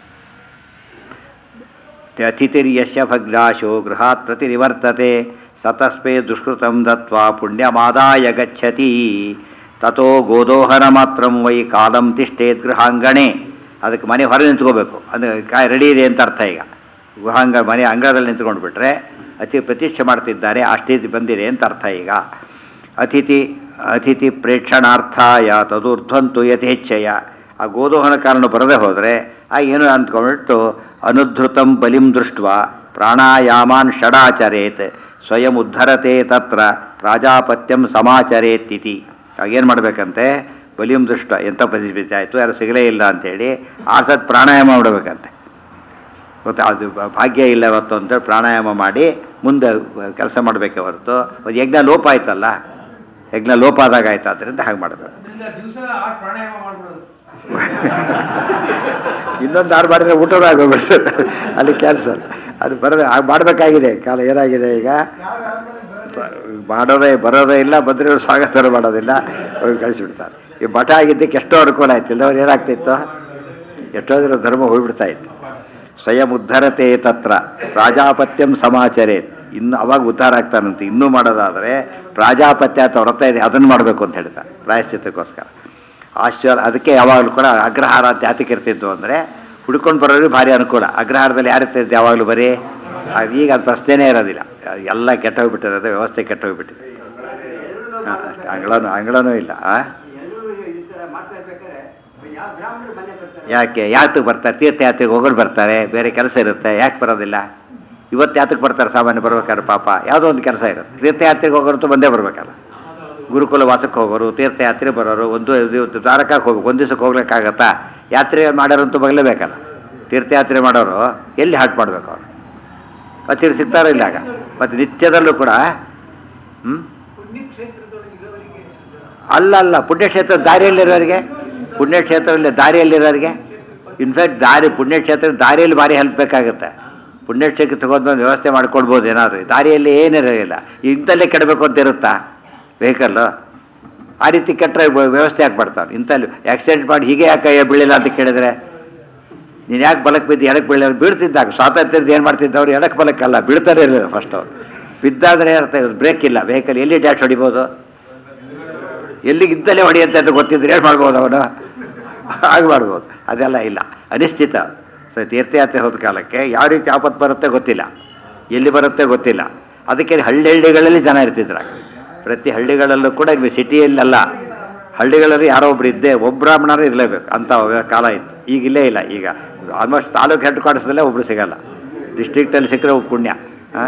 ಅತಿಥಿರ್ಯಶ್ಯ ಭಗ್ನಾಶೋ ಗೃಹಾತ್ ಪ್ರತಿನಿವರ್ತತೆ ಸತಸ್ಮೇ ದುಷ್ಕೃತಂ ದತ್ವಾ ಪುಣ್ಯಮಾದಾಯ ಗಚ್ಚತಿ ತಥೋ ಗೋದೋಹನ ಮಾತ್ರ ವೈ ಕಾಲಂ ತಿಷ್ಟೇತ್ ಗೃಹಾಂಗಣೆ ಅದಕ್ಕೆ ಮನೆ ಹೊರ ನಿಂತ್ಕೋಬೇಕು ಅದು ಕಾಯಿ ರೆಡಿ ಇದೆ ಅಂತ ಅರ್ಥ ಈಗ ಗೃಹಾಂಗ ಮನೆ ಅಂಗಳದಲ್ಲಿ ನಿಂತ್ಕೊಂಡು ಬಿಟ್ರೆ ಅತಿ ಪ್ರತಿಷ್ಠೆ ಮಾಡ್ತಿದ್ದಾರೆ ಆ ಸ್ಥಿತಿ ಬಂದಿದೆ ಅಂತ ಅರ್ಥ ಈಗ ಅತಿಥಿ ಅತಿಥಿ ಪ್ರೇಕ್ಷಣಾರ್ಥಾಯ ತದೂರ್ಧ್ವಂತು ಯಥೇಚ್ಛಯ ಆ ಗೋದೋಹನ ಕಾರಣ ಬರದೇ ಹೋದರೆ ಆ ಏನು ಅಂದ್ಕೊಂಡ್ಬಿಟ್ಟು ಅನುಧೃತಂ ಬಲಿಂ ದೃಷ್ಟ ಪ್ರಾಣಾಯಾಮಾನ್ ಷಡಾಚರೇತ್ ಸ್ವಯಂ ಉದ್ಧರತೆ ತತ್ರ ಪ್ರಾಜಾಪತ್ಯಂ ಸಮಾಚರೇತ್ತಿತಿ ಆಗೇನು ಮಾಡಬೇಕಂತೆ ಬಲಿಂ ದೃಷ್ಟ ಎಂಥ ಪರಿಸ್ಥಿತಿ ಆಯಿತು ಯಾರು ಸಿಗಲೇ ಇಲ್ಲ ಅಂಥೇಳಿ ಆ ಸತ್ ಪ್ರಾಣಾಯಾಮ ಮಾಡಬೇಕಂತೆ ಗೊತ್ತಾ ಅದು ಬ- ಭಾಗ್ಯ ಇಲ್ಲ ಇವತ್ತು ಅಂತೇಳಿ ಪ್ರಾಣಾಯಾಮ ಮಾಡಿ ಮುಂದೆ ಕೆಲಸ ಮಾಡಬೇಕೆ ಹೊರತು ಒಂದು ಯಜ್ಞ ಲೋಪ ಆಯ್ತಲ್ಲ ಯಜ್ಞ ಲೋಪ ಆದಾಗ ಆಯ್ತು ಆದ್ದರಿಂದ ಹಾಗೆ ಮಾಡಬೇಕು ಅದರಿಂದ ದಿವಸ ಆ ಪ್ರಾಣಾಯಾಮ ಮಾಡ್ಬಿಡೋದು ಇನ್ನೊಂದು ಆರು ಮಾಡಿದ್ರೆ ಊಟವೂ ಆಗೋಗ್ಬಿಡ್ತದೆ ಅಲ್ಲಿ ಕ್ಯಾನ್ಸಲ್ ಅದು ಬರೋದು ಆಗ ಮಾಡಬೇಕಾಗಿದೆ ಕಾಲ ಏನಾಗಿದೆ ಈಗ ಮಾಡೋದೇ ಬರೋದೇ ಇಲ್ಲ ಬಂದರೆ ಇವ್ರು ಸ್ವಾಗತ ಮಾಡೋದಿಲ್ಲ ಅವ್ರು ಕಳಿಸಿಬಿಡ್ತಾರೆ ಈ ಮಠ ಆಗಿದ್ದಕ್ಕೆ ಎಷ್ಟೋ ಅನುಕೂಲ ಆಯ್ತು ಇಲ್ಲದವ್ರು ಏನಾಗ್ತಿತ್ತು ಎಷ್ಟೋ ಜನ ಧರ್ಮ ಹೋಗ್ಬಿಡ್ತಾ ಇತ್ತು ಸ್ವಯಂ ಉದ್ಧರತೆ ತತ್ರ ಪ್ರಾಜಾಪತ್ಯಂ ಸಮಾಚರೇ ಇನ್ನು ಅವಾಗ ಉದ್ಧಾರ ಆಗ್ತಾನಂತೆ ಇನ್ನೂ ಮಾಡೋದಾದರೆ ಪ್ರಾಜಾಪತ್ಯ ಅಥವಾ ವ್ರತ ಇದೆ ಅದನ್ನು ಮಾಡಬೇಕು ಅಂತ ಹೇಳ್ತಾರೆ ಪ್ರಾಯಶ್ಚಿತ್ತಕ್ಕೋಸ್ಕರ ಆಶ್ಚರ್ಯ ಅದಕ್ಕೆ ಯಾವಾಗಲೂ ಕೂಡ ಅಗ್ರಹಾರ ಅಂತ ಯಾತಕ್ಕೆ ಇರ್ತಿದ್ದು ಅಂದರೆ ಹುಡ್ಕೊಂಡು ಬರೋರಿಗೆ ಭಾರಿ ಅನುಕೂಲ ಅಗ್ರಹಾರದಲ್ಲಿ ಯಾರು ಇರ್ತಿದ್ದು ಯಾವಾಗಲೂ ಬರೀ ಆಗ ಈಗ ಅದು ಪ್ರಶ್ನೆನೇ ಇರೋದಿಲ್ಲ ಎಲ್ಲ ಕೆಟ್ಟೋಗ್ಬಿಟ್ಟಿರೋದು ವ್ಯವಸ್ಥೆ ಕೆಟ್ಟೋಗ್ಬಿಟ್ಟಿದೆ ಹಾಂ ಅಷ್ಟೇ ಅಂಗಳನೂ ಅಂಗಳನೂ ಇಲ್ಲ ಆ? ಎಲ್ಲರೂ ಈ ಥರ ಮಾಡ್ತಾ ಇರ್ಬೇಕಾದ್ರೆ ಯಾವ ಬ್ರಾಹ್ಮಣರು ಮನೆ ಬರ್ತಾರೆ ಯಾಕೆ ಯಾತಕ್ಕೆ ಬರ್ತಾರೆ ತೀರ್ಥಯಾತ್ರೆಗೆ ಹೋಗೋರು ಬರ್ತಾರೆ ಬೇರೆ ಕೆಲಸ ಇರುತ್ತೆ ಯಾಕೆ ಬರೋದಿಲ್ಲ ಇವತ್ತು ಯಾತಕ್ಕೆ ಬರ್ತಾರೆ ಸಾಮಾನ್ಯ ಬರ್ಬೇಕಾದ್ರೆ ಪಾಪ ಯಾವುದೋ ಒಂದು ಕೆಲಸ ಇರುತ್ತೆ ತೀರ್ಥಯಾತ್ರೆಗೆ ಹೋಗೋರಂತೂ ಬಂದೇ ಬರಬೇಕಲ್ಲ ಗುರುಕುಲ ವಾಸಕ್ಕೆ ಹೋಗೋರು ತೀರ್ಥಯಾತ್ರೆ ಬರೋರು ಒಂದು ಇದು ದ್ವಾರಕಕ್ಕೆ ಹೋಗ್ಬೇಕು ಒಂದು ದಿವಸಕ್ಕೆ ಹೋಗ್ಲಿಕ್ಕಾಗತ್ತಾ ಯಾತ್ರೆ ಮಾಡೋರಂತೂ ಬಗಲೇಬೇಕಲ್ಲ ತೀರ್ಥಯಾತ್ರೆ ಮಾಡೋರು ಎಲ್ಲಿ ಹಾಟ್ ಮಾಡಬೇಕು ಅವರು ಮತ್ತೆ ಸಿಗ್ತಾರೋ ಇಲ್ಲ ಆಗ ಮತ್ತು ನಿತ್ಯದಲ್ಲೂ ಕೂಡ ಹ್ಞೂ ಪುಣ್ಯಕ್ಷೇತ್ರದೊಳಗೆ ಇರೋರಿಗೆ ಅಲ್ಲ ಅಲ್ಲ ಪುಣ್ಯಕ್ಷೇತ್ರ ದಾರಿಯಲ್ಲಿರೋರಿಗೆ ಪುಣ್ಯಕ್ಷೇತ್ರದಲ್ಲಿ ದಾರಿಯಲ್ಲಿರೋರಿಗೆ ಇನ್ಫ್ಯಾಕ್ಟ್ ದಾರಿ ಪುಣ್ಯಕ್ಷೇತ್ರ ದಾರಿಯಲ್ಲಿ ಭಾರಿ ಹೆಲ್ಪ್ ಬೇಕಾಗುತ್ತೆ ಪುಣ್ಯಕ್ಷೇತ್ರಕ್ಕೆ ತಗೊಂಡು ಬಂದು ವ್ಯವಸ್ಥೆ ಮಾಡ್ಕೊಡ್ಬೋದು ಏನಾದರೂ ದಾರಿಯಲ್ಲಿ ಏನಿರೋದಿಲ್ಲ ಇಂಥಲ್ಲೇ ಕೆಡಬೇಕು ಅಂತ ಇರುತ್ತಾ ವೆಹಿಕಲ್ಲು ಆ ರೀತಿ ಕೆಟ್ಟರೆ ವ್ಯವಸ್ಥೆ ಯಾಕೆ ಮಾಡ್ತಾನೆ ಇಂಥಲ್ಲಿ ಆಕ್ಸಿಡೆಂಟ್ ಮಾಡಿ ಹೀಗೆ ಯಾಕೆ ಬೀಳಿಲ್ಲ ಅಂತ ಕೇಳಿದ್ರೆ ನೀನು ಯಾಕೆ ಬಲಕ್ಕೆ ಬಿದ್ದು ಎಡಕ್ಕೆ ಬೀಳಿಲ್ಲ ಬೀಳ್ತಿದ್ದಾಗ ಸ್ವಾತಂತ್ರ್ಯದ ಏನು ಮಾಡ್ತಿದ್ದವ್ರು ಎಡಕ್ಕೆ ಬಲಕ್ಕಲ್ಲ ಬೀಳ್ತಾರೆ ಇರಲಿಲ್ಲ ಫಸ್ಟ್ ಅವ್ರು ಬಿದ್ದಾದ್ರೆ ಏನರ್ಥ ಬ್ರೇಕ್ ಇಲ್ಲ ವೆಹಿಕಲ್ ಎಲ್ಲಿ ಡ್ಯಾಶ್ ಹೊಡಿಬೋದು ಎಲ್ಲಿಗೆ ಇದ್ದಲ್ಲೇ ಹೊಡಿಯಂತೆ ಅಂತ ಗೊತ್ತಿದ್ರೆ ಏನು ಮಾಡ್ಬೋದು ಅವನು ಹಾಗೆ ಮಾಡ್ಬೋದು ಅದೆಲ್ಲ ಇಲ್ಲ ಅನಿಶ್ಚಿತ ಸೊ ತೀರ್ಥಯಾತ್ರೆ ಹೋದ ಕಾಲಕ್ಕೆ ಯಾವ ರೀತಿ ಆಪತ್ತು ಬರುತ್ತೆ ಗೊತ್ತಿಲ್ಲ ಎಲ್ಲಿ ಬರುತ್ತೆ ಗೊತ್ತಿಲ್ಲ ಅದಕ್ಕೆ ಹಳ್ಳಿ ಹಳ್ಳಿಗಳಲ್ಲಿ ಜನ ಇರ್ತಿದ್ರ ಪ್ರತಿ ಹಳ್ಳಿಗಳಲ್ಲೂ ಕೂಡ ಇಲ್ಲಿ ಸಿಟಿಯಲ್ಲಲ್ಲ ಹಳ್ಳಿಗಳಲ್ಲಿ ಯಾರೋ ಒಬ್ರು ಇದ್ದೇ ಒಬ್ಬ ಬ್ರಾಹ್ಮಣರು ಇರಲೇಬೇಕು ಅಂತ ಕಾಲ ಇತ್ತು ಈಗ ಇಲ್ಲೇ ಇಲ್ಲ ಈಗ ಆಲ್ಮೋಸ್ಟ್ ತಾಲೂಕು ಹೆಡ್ ಕ್ವಾರ್ಟರ್ಸಲ್ಲೇ ಒಬ್ರು ಸಿಗಲ್ಲ ಡಿಸ್ಟ್ರಿಕ್ಟಲ್ಲಿ ಸಿಕ್ಕರೆ ಒಬ್ಬ ಪುಣ್ಯ ಹಾಂ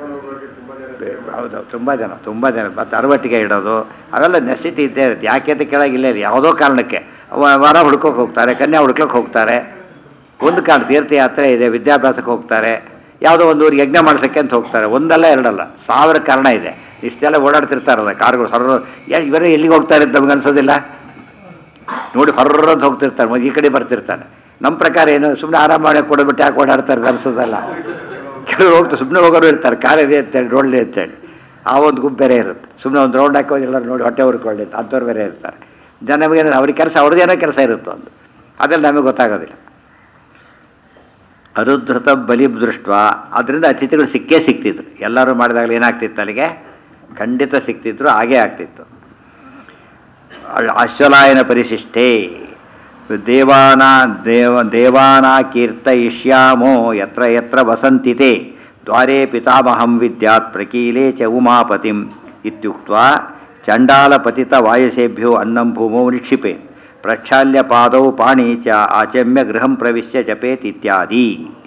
ಹೌದು ತುಂಬ ಜನ ತುಂಬ ಜನ ಮತ್ತು ಅರವಟ್ಟಿಗೆ ಇಡೋದು ಅವೆಲ್ಲ ನೆಸಿಟಿ ಇದ್ದೇ ಇರುತ್ತೆ ಯಾಕೆ ಅಂತ ಕೆಳಗಿಲ್ಲ ಇಲ್ಲ ಯಾವುದೋ ಕಾರಣಕ್ಕೆ ವ- ವರ ಹುಡ್ಕೋಕೆ ಹೋಗ್ತಾರೆ ಕನ್ಯಾ ಹುಡ್ಕೋಕೆ ಹೋಗ್ತಾರೆ ಒಂದು ಕಾರಣ ತೀರ್ಥಯಾತ್ರೆ ಇದೆ ವಿದ್ಯಾಭ್ಯಾಸಕ್ಕೆ ಹೋಗ್ತಾರೆ ಯಾವುದೋ ಒಂದು ಊರಿಗೆ ಯಜ್ಞ ಮಾಡ್ಸೋಕ್ಕೆ ಅಂತ ಹೋಗ್ತಾರೆ ಒಂದಲ್ಲ ಎರಡಲ್ಲ ಸಾವಿರ ಕಾರಣ ಇದೆ ಇಷ್ಟೆಲ್ಲ ಓಡಾಡ್ತಿರ್ತಾರಲ್ಲ ಕಾರ್ಗಳು ಹೊರ ಇವರೇ ಎಲ್ಲಿಗೆ ಹೋಗ್ತಾರೆ ಅಂತ ನಮ್ಗೆ ಅನ್ಸೋದಿಲ್ಲ ನೋಡಿ ಹೊರ್ರ ಅಂತ ಹೋಗ್ತಿರ್ತಾರೆ ಮಗ ಈ ಕಡೆ ಬರ್ತಿರ್ತಾನೆ ನಮ್ಮ ಪ್ರಕಾರ ಏನು ಸುಮ್ಮನೆ ಆರಾಮ ಮಾಡಿ ಕೊಡಬಿಟ್ಟು ಯಾಕೆ ಓಡಾಡ್ತಾರೆ ಅಂತ ಅನ್ಸೋದಲ್ಲ ಕೆಲವರು ಹೋಗ್ತಾರೆ ಸುಮ್ಮನೆ ಹೋಗೋರು ಇರ್ತಾರೆ ಕಾರ್ ಇದೆ ಅಂತೇಳಿ ರೋಡ್ಲಿ ಅಂತೇಳಿ ಆ ಒಂದು ಗುಂಪು ಬೇರೆ ಇರುತ್ತೆ ಸುಮ್ಮನೆ ಒಂದು ರೌಂಡ್ ಹಾಕಿ ಹೋಗಿ ಎಲ್ಲರೂ ನೋಡಿ ಹೊಟ್ಟೆ ಹುರ್ಕೊಳ್ಳಿ ಅಂತ ಅಂಥವ್ರು ಬೇರೆ ಇರ್ತಾರೆ ಜನ ನಮಗೇನು ಅವ್ರಿಗೆ ಕೆಲಸ ಅವ್ರದ್ದೇನೋ ಕೆಲಸ ಇರುತ್ತೋ ಒಂದು ಅದೆಲ್ಲ ನಮಗೆ ಗೊತ್ತಾಗೋದಿಲ್ಲ ಅರುದ್ಧತ ಬಲಿ ದೃಷ್ಟ ಅದರಿಂದ ಅತಿಥಿಗಳು ಸಿಕ್ಕೇ ಸಿಕ್ತಿದ್ರು ಎಲ್ಲರೂ ಮಾಡಿದಾಗಲೂ ಏನಾಗ್ತಿತ್ತು ಅಲ್ಲಿಗೆ ಖಂಡಿತ ಸಿಕ್ತಿದ್ರು ಹಾಗೇ ಆಗ್ತಿತ್ತು ಅಳ್- ಅಶ್ವಲಾಯನ ಪರಿಶಿಷ್ಟೆ ದೇವಾನ ದೇವ ದೇವಾನ ಕೀರ್ತಯಿಷ್ಯಾಮೋ ಯತ್ರ ಯತ್ರ ವಸಂತಿತೆ ದ್ವಾರೇ ಪಿತಾಮಹಂ ವಿದ್ಯಾತ್ ಪ್ರಕೀಲೆ ಚ ಉಮಾಪತಿಂ ಇತ್ಯುಕ್ತ ಚಂಡಾಲಪತಿತ ವಾಯಸೇಭ್ಯೋ ಅನ್ನಂ ಭೂಮೌ ನಿಕ್ಷಿಪೆ ಪ್ರಕ್ಷಾಲ್ಯ ಪಾದೌ ಪಾಣಿ ಚ ಆಚಮ್ಯ ಗೃಹಂ ಪ್ರವಿಶ್ಯ ಜಪೇತ್ ಇತ್ಯಾದಿ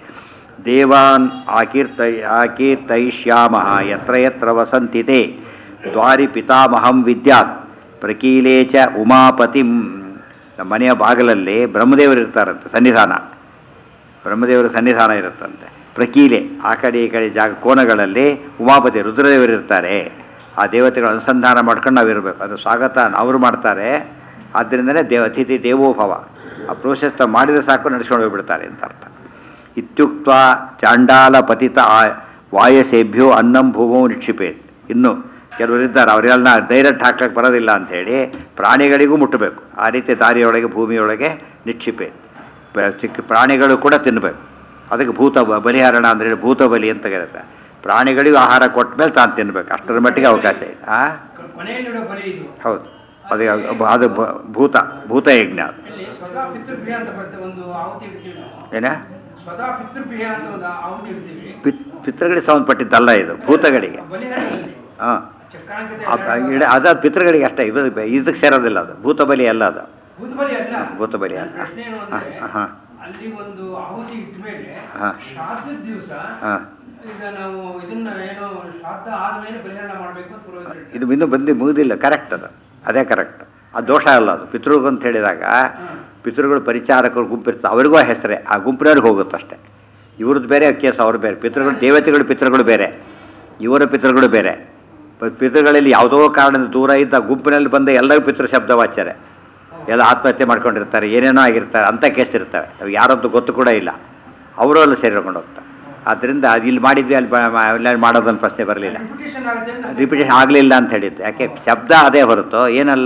ದೇವಾನ್ ಆಕೀರ್ತ ಆಕೀರ್ತಯಿಷ್ಯಾಮಃ ಯತ್ರ ಯತ್ರ ವಸಂತಿತೆ ದ್ವಾರಿ ಪಿತಾಮಹಂ ವಿದ್ಯಾತ್ ಪ್ರಕೀಲೇ ಚ ಉಮಾಪತಿಂ ನಮ್ಮ ಮನೆಯ ಬಾಗಿಲಲ್ಲಿ ಬ್ರಹ್ಮದೇವರು ಇರ್ತಾರಂತೆ ಸನ್ನಿಧಾನ ಬ್ರಹ್ಮದೇವರ ಸನ್ನಿಧಾನ ಇರುತ್ತಂತೆ ಪ್ರಕೀಲೆ ಆ ಕಡೆ ಈ ಕಡೆ ಜಾಗ ಕೋನಗಳಲ್ಲಿ ಉಮಾಪತಿ ರುದ್ರದೇವರು ಇರ್ತಾರೆ ಆ ದೇವತೆಗಳ ಅನುಸಂಧಾನ ಮಾಡ್ಕೊಂಡು ನಾವು ಇರಬೇಕು ಅದು ಸ್ವಾಗತ ಅವರು ಮಾಡ್ತಾರೆ ಆದ್ದರಿಂದಲೇ ದೇವ ಅತಿಥಿ ದೇವೋಭವ ಆ ಪ್ರೋಸೆಸ್ ತಾವು ಮಾಡಿದರೆ ಸಾಕು ನಡೆಸ್ಕೊಂಡು ಹೋಗ್ಬಿಡ್ತಾರೆ ಅಂತ ಅರ್ಥ ಇತ್ಯುಕ್ತ ಚಾಂಡಾಲ ಪತಿತ ಆ- ವಾಯಸೇಭ್ಯೋ ಅನ್ನಂ ಭೂಮೌ ನಿಕ್ಷಿಪೇತ್ ಇನ್ನು ಕೆಲವರು ಇದ್ದಾರೆ ಅವರೆಲ್ಲ ಡೈರೆಕ್ಟ್ ಹಾಕ್ಲಿಕ್ಕೆ ಬರೋದಿಲ್ಲ ಅಂಥೇಳಿ ಪ್ರಾಣಿಗಳಿಗೂ ಮುಟ್ಟಬೇಕು ಆ ರೀತಿ ದಾರಿಯೊಳಗೆ ಭೂಮಿಯೊಳಗೆ ನಿಕ್ಷಿಪೇತ್ ಪ- ಚಿಕ್ಕ ಪ್ರಾಣಿಗಳು ಕೂಡ ತಿನ್ನಬೇಕು ಅದಕ್ಕೆ ಭೂತ ಬ- ಬಲಿಹರಣ ಅಂದರೆ ಭೂತ ಬಲಿ ಅಂತ ಕರೀತಾರೆ ಪ್ರಾಣಿಗಳಿಗೂ ಆಹಾರ ಕೊಟ್ಟ ಮೇಲೆ ತಾನು ತಿನ್ನಬೇಕು ಅಷ್ಟರ ಮಟ್ಟಿಗೆ ಅವಕಾಶ ಇದೆ ಆ ಕೊನೆಯಲ್ಲಿಡೋ ಬಲಿ ಇದು ಹೌದು ಅದು ಅದು- ಅದು ಭ- ಭೂತ ಭೂತ ಯಜ್ಞ ಅದು ಇಲ್ಲಿ ಸ್ವತಃ ಪಿತೃಗೃಹ ಅಂತ ಬರುತ್ತೆ ಒಂದು ಆಹುತಿ ಇಡ್ತೀವಿ ನಾವು ಏನ ಸ್ವತಃ ಪಿತೃಗೃಹ ಅಂತ ಒಂದು ಆಹುತಿ ಇಡ್ತೀವಿ ಪಿತ್ ಪಿತೃಗಳಿಗೆ ಸಂಬಂಧಪಟ್ಟಿದ್ದಲ್ಲ ಇದು ಭೂತಗಳಿಗೆ ಬಲಿಹರಣದಲ್ಲಿ ಹಾಂ ಚಕ್ರಾಂಕಿತ ಇಡ ಅದು ಪಿತೃಗಳಿಗೆ ಅಷ್ಟೇ ಇದು ಇದಕ್ಕೆ ಸೇರೋದಿಲ್ಲ ಅದು ಭೂತ ಬಲಿ ಅಲ್ಲ ಅದು ಭೂತ ಬಲಿ ಅಲ್ಲ ಭೂತ ಬಲಿ ಅಲ್ಲ ಪ್ರಶ್ನೆ ಏನು ಅಂದ್ರೆ ಹಾಂ ಹಾಂ ಅಲ್ಲಿ ಒಂದು ಆಹುತಿ ಇಟ್ಟ ಮೇಲೆ ಹಾ. ಶ್ರಾದ್ದದ ದಿವಸ ಹಾಂ ಈಗ ನಾವು ಇದನ್ನ ಏನು ಶ್ರಾದ್ದ ಆದ್ಮೇಲೆ ಬಲಿಹರಣ ಮಾಡ್ಬೇಕು ಅಂತ ಪುರೋಹಿತರು ಹೇಳ್ತಾರೆ. ಇದು ಇನ್ನೂ ಬಂದು ಮುಗಿದಿಲ್ಲ ಕರೆಕ್ಟ್ ಅದು ಅದೇ ಕರೆಕ್ಟ್ ಅದು ದೋಷ ಅಲ್ಲ ಅದು ಪಿತೃಗಳು ಅಂತ ಹೇಳಿದಾಗ ಪಿತೃಗಳು ಪರಿಚಾರಕರು ಗುಂಪಿರ್ತಾರೆ ಅವರಿಗೂ ಆ ಹೆಸರೇ ಆ ಗುಂಪಿನವ್ರಿಗೆ ಹೋಗುತ್ತೆ ಅಷ್ಟೇ ಇವ್ರದ್ದು ಬೇರೆ ಕೇಸ್ ಅವ್ರು ಬೇರೆ ಪಿತೃಗಳು ದೇವತೆಗಳು ಪಿತೃಗಳು ಬೇರೆ ಇವರ ಪಿತೃಗಳು ಬೇರೆ ಪ- ಪಿತೃಗಳಲ್ಲಿ ಯಾವುದೋ ಕಾರಣದಿಂದ ದೂರ ಇದ್ದ ಗುಂಪಿನಲ್ಲಿ ಬಂದ ಎಲ್ಲರೂ ಪಿತೃ ಶಬ್ದ ವಾಚ್ಯರೆ ಎಲ್ಲ ಆತ್ಮಹತ್ಯೆ ಮಾಡ್ಕೊಂಡಿರ್ತಾರೆ ಏನೇನೋ ಆಗಿರ್ತಾರೆ ಅಂಥ ಕೇಸ್ ಇರ್ತವೆ ಅವು ಯಾರಂತೂ ಗೊತ್ತು ಕೂಡ ಇಲ್ಲ ಅವರು ಅಲ್ಲಿ ಸೇರಿಕೊಂಡು ಹೋಗ್ತಾರೆ ಆದ್ದರಿಂದ ಅದು ಇಲ್ಲಿ ಮಾಡಿದ್ವಿ ಅಲ್ಲಿ ಬ- ಮ- ಅಲ್ಲಿ ಮಾಡೋದೊಂದು ಪ್ರಶ್ನೆ ಬರಲಿಲ್ಲ ರಿಪಿಟೇಷನ್ ಆಗುತ್ತೆ ಅಂತ ರಿಪಿಟೇಷನ್ ಆಗಲಿಲ್ಲ ಅಂತ ಹೇಳಿದ್ದು ಯಾಕೆ ಶಬ್ದ ಅದೇ ಹೊರತು ಏನಲ್ಲ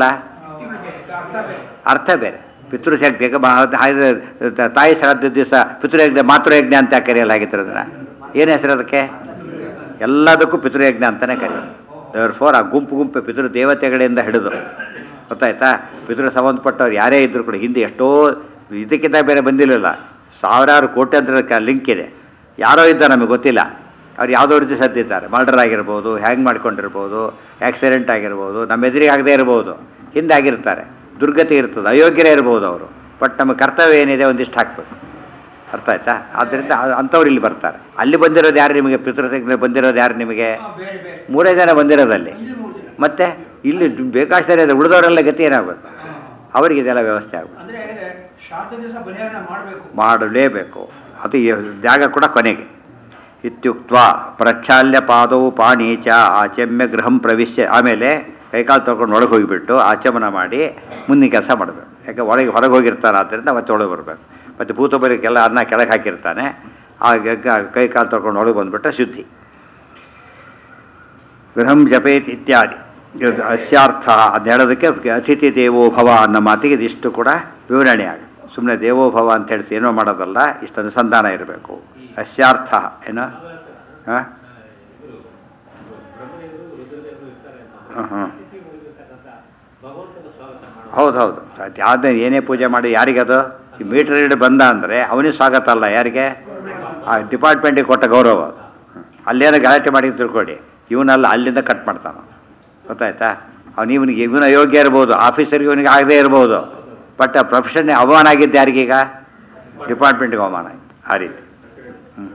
ಅರ್ಥ ಬೇರೆ ಅರ್ಥ ಬೇರೆ ಪಿತೃಶಕ್ತಿ ತಾಯಿ ಶ್ರಾದ್ದ ದಿವಸ ಪಿತೃಯಜ್ಞ ಮಾತೃಯಜ್ಞ ಅಂತ ಯಾಕೆ ಕರೆಯಲಾಗಿತ್ತು ಅದನ್ನ ಏನು ಹೆಸರು ಅದಕ್ಕೆ ಎಲ್ಲದಕ್ಕೂ ಪಿತೃಯಜ್ಞ ಅಂತಲೇ ಕರೆಯೋದು ದೇವರ್ ಫೋರ್ ಆ ಗುಂಪು ಗುಂಪು ಪಿತೃ ದೇವತೆಗಳಿಂದ ಹಿಡಿದು ಗೊತ್ತಾಯ್ತಾ ಪಿತೃ ಸಂಬಂಧಪಟ್ಟವ್ರು ಯಾರೇ ಇದ್ದರೂ ಕೂಡ ಹಿಂದೆ ಎಷ್ಟೋ ಇದಕ್ಕಿಂತ ಬೇರೆ ಬಂದಿರಲಿಲ್ಲ ಸಾವಿರಾರು ಕೋಟ್ಯಾಂತರ ಲಿಂಕ್ ಇದೆ ಯಾರೋ ಇದ್ದ ನಮಗೆ ಗೊತ್ತಿಲ್ಲ ಅವ್ರು ಯಾವುದೋ ರೀತಿ ಸತ್ತಿದ್ದಾರೆ ಮರ್ಡರ್ ಆಗಿರ್ಬೋದು ಹ್ಯಾಂಗ್ ಮಾಡ್ಕೊಂಡಿರ್ಬೋದು ಆಕ್ಸಿಡೆಂಟ್ ಆಗಿರ್ಬೋದು ನಮ್ಮ ಎದುರಿಗೆ ಆಗದೇ ಇರ್ಬೋದು ಹಿಂದೆ ಆಗಿರ್ತಾರೆ ದುರ್ಗತಿ ಇರ್ತದೆ ಅಯೋಗ್ಯರೇ ಇರ್ಬೋದು ಅವರು ಬಟ್ ನಮ್ಮ ಕರ್ತವ್ಯ ಏನಿದೆ ಒಂದಿಷ್ಟು ಹಾಕಬೇಕು ಅರ್ಥ ಆಯ್ತಾ ಆದ್ದರಿಂದ ಆ- ಅಂಥವ್ರು ಇಲ್ಲಿ ಬರ್ತಾರೆ ಅಲ್ಲಿ ಬಂದಿರೋದು ಯಾರು ನಿಮಗೆ ಪಿತೃತಜ್ಞರು ಬಂದಿರೋದು ಯಾರು ನಿಮಗೆ ಹಾ, ಬೇರೆ ಬೇರೆ ಮೂರೇ ಜನ ಬಂದಿರೋದಲ್ಲಿ ಇಲ್ಲಿ ಮೂರು ಜನ ಮತ್ತೆ ಇಲ್ಲಿ ಬೇಕಾಷ್ಟು ಇದೆ ಉಳಿದವರೆಲ್ಲ ಗತಿ ಏನಾಗಬೇಕು ಅವರಿಗೆ ಇದೆಲ್ಲ ವ್ಯವಸ್ಥೆ ಆಗಬೇಕು ಅಂದ್ರೆ ಶ್ರಾದ್ದ ದಿವಸ ಬಲಿಹರಣ ಮಾಡಬೇಕು ಮಾಡಲೇಬೇಕು ಅದು ಈ ಜಾಗ ಕೂಡ ಕೊನೆಗೆ ಇತ್ಯುಕ್ತ ಪ್ರಕ್ಷಾಲ್ಯ ಪಾದೌ ಪಾಣಿ ಚ ಆಚಮ್ಯ ಗೃಹಂ ಪ್ರವಿಶ್ಯ ಆಮೇಲೆ ಕೈಕಾಲು ತೊಳ್ಕೊಂಡು ಒಳಗೆ ಹೋಗಿಬಿಟ್ಟು ಆಚಮನ ಮಾಡಿ ಮುಂದಿನ ಕೆಲಸ ಮಾಡಬೇಕು ಯಾಕೆ ಒಳಗೆ ಹೊರಗೆ ಹೋಗಿರ್ತಾರೆ ಆದ್ದರಿಂದ ಮತ್ತೆ ಒಳಗೆ ಬರಬೇಕು ಮತ್ತು ಭೂತಬಲಿಗೆಲ್ಲ ಅನ್ನ ಕೆಳಗೆ ಹಾಕಿರ್ತಾನೆ ಆ ಗ- ಕೈ ಕಾಲು ತೊಳ್ಕೊಂಡು ಒಳಗೆ ಬಂದುಬಿಟ್ರೆ ಶುದ್ಧಿ ಗೃಹಂ ಜಪೇತ್ ಇತ್ಯಾದಿ ಇದು ಅಸ್ಯಾರ್ಥ ಅದು ಹೇಳೋದಕ್ಕೆ ಅತಿಥಿ ದೇವೋ ಭವ ಅನ್ನೋ ಮಾತಿಗೆ ಇದಿಷ್ಟು ಕೂಡ ವಿವರಣೆ ಆಗ ಸುಮ್ಮನೆ ದೇವೋ ಭವ ಅಂತ ಹೇಳ್ತಿ ಏನೋ ಮಾಡೋದಲ್ಲ ಇಷ್ಟು ಅನುಸಂಧಾನ ಇರಬೇಕು ಅಸ್ಯಾರ್ಥ ಏನೋ ಹಾಂ ಹಾಂ ಹಾಂ ಹೌದು ಹೌದು ಅದು ಯಾವುದೇ ಏನೇ ಪೂಜೆ ಮಾಡಿ ಯಾರಿಗದು ಈ ಮೀಟರ್ ರೀಡ್ ಬಂದ ಅಂದರೆ ಅವನಿಗೆ ಸ್ವಾಗತ ಅಲ್ಲ ಯಾರಿಗೆ ಆ ಡಿಪಾರ್ಟ್ಮೆಂಟಿಗೆ ಕೊಟ್ಟ ಗೌರವ ಅದು ಹ್ಮ್. ಅಲ್ಲೇನೋ ಗಲಾಟೆ ಮಾಡಿ ತಿಳ್ಕೊಳ್ಳಿ ಇವನಲ್ಲ ಅಲ್ಲಿಂದ ಕಟ್ ಮಾಡ್ತಾನ ಗೊತ್ತಾಯ್ತಾ ಅವನು ಇವನಿಗೆ ಇವನ ಅಯೋಗ್ಯ ಇರ್ಬೋದು ಆಫೀಸರ್ಗೆ ಇವನಿಗೆ ಆಗದೇ ಇರ್ಬೋದು ಬಟ್ ಆ ಪ್ರೊಫೆಷನ್ ಅವಮಾನ ಆಗಿದ್ದು ಯಾರಿಗೀಗ ಡಿಪಾರ್ಟ್ಮೆಂಟ್ಗೆ ಅವಮಾನ ಆಯಿತು ಆ ರೀತಿ ಹ್ಞೂ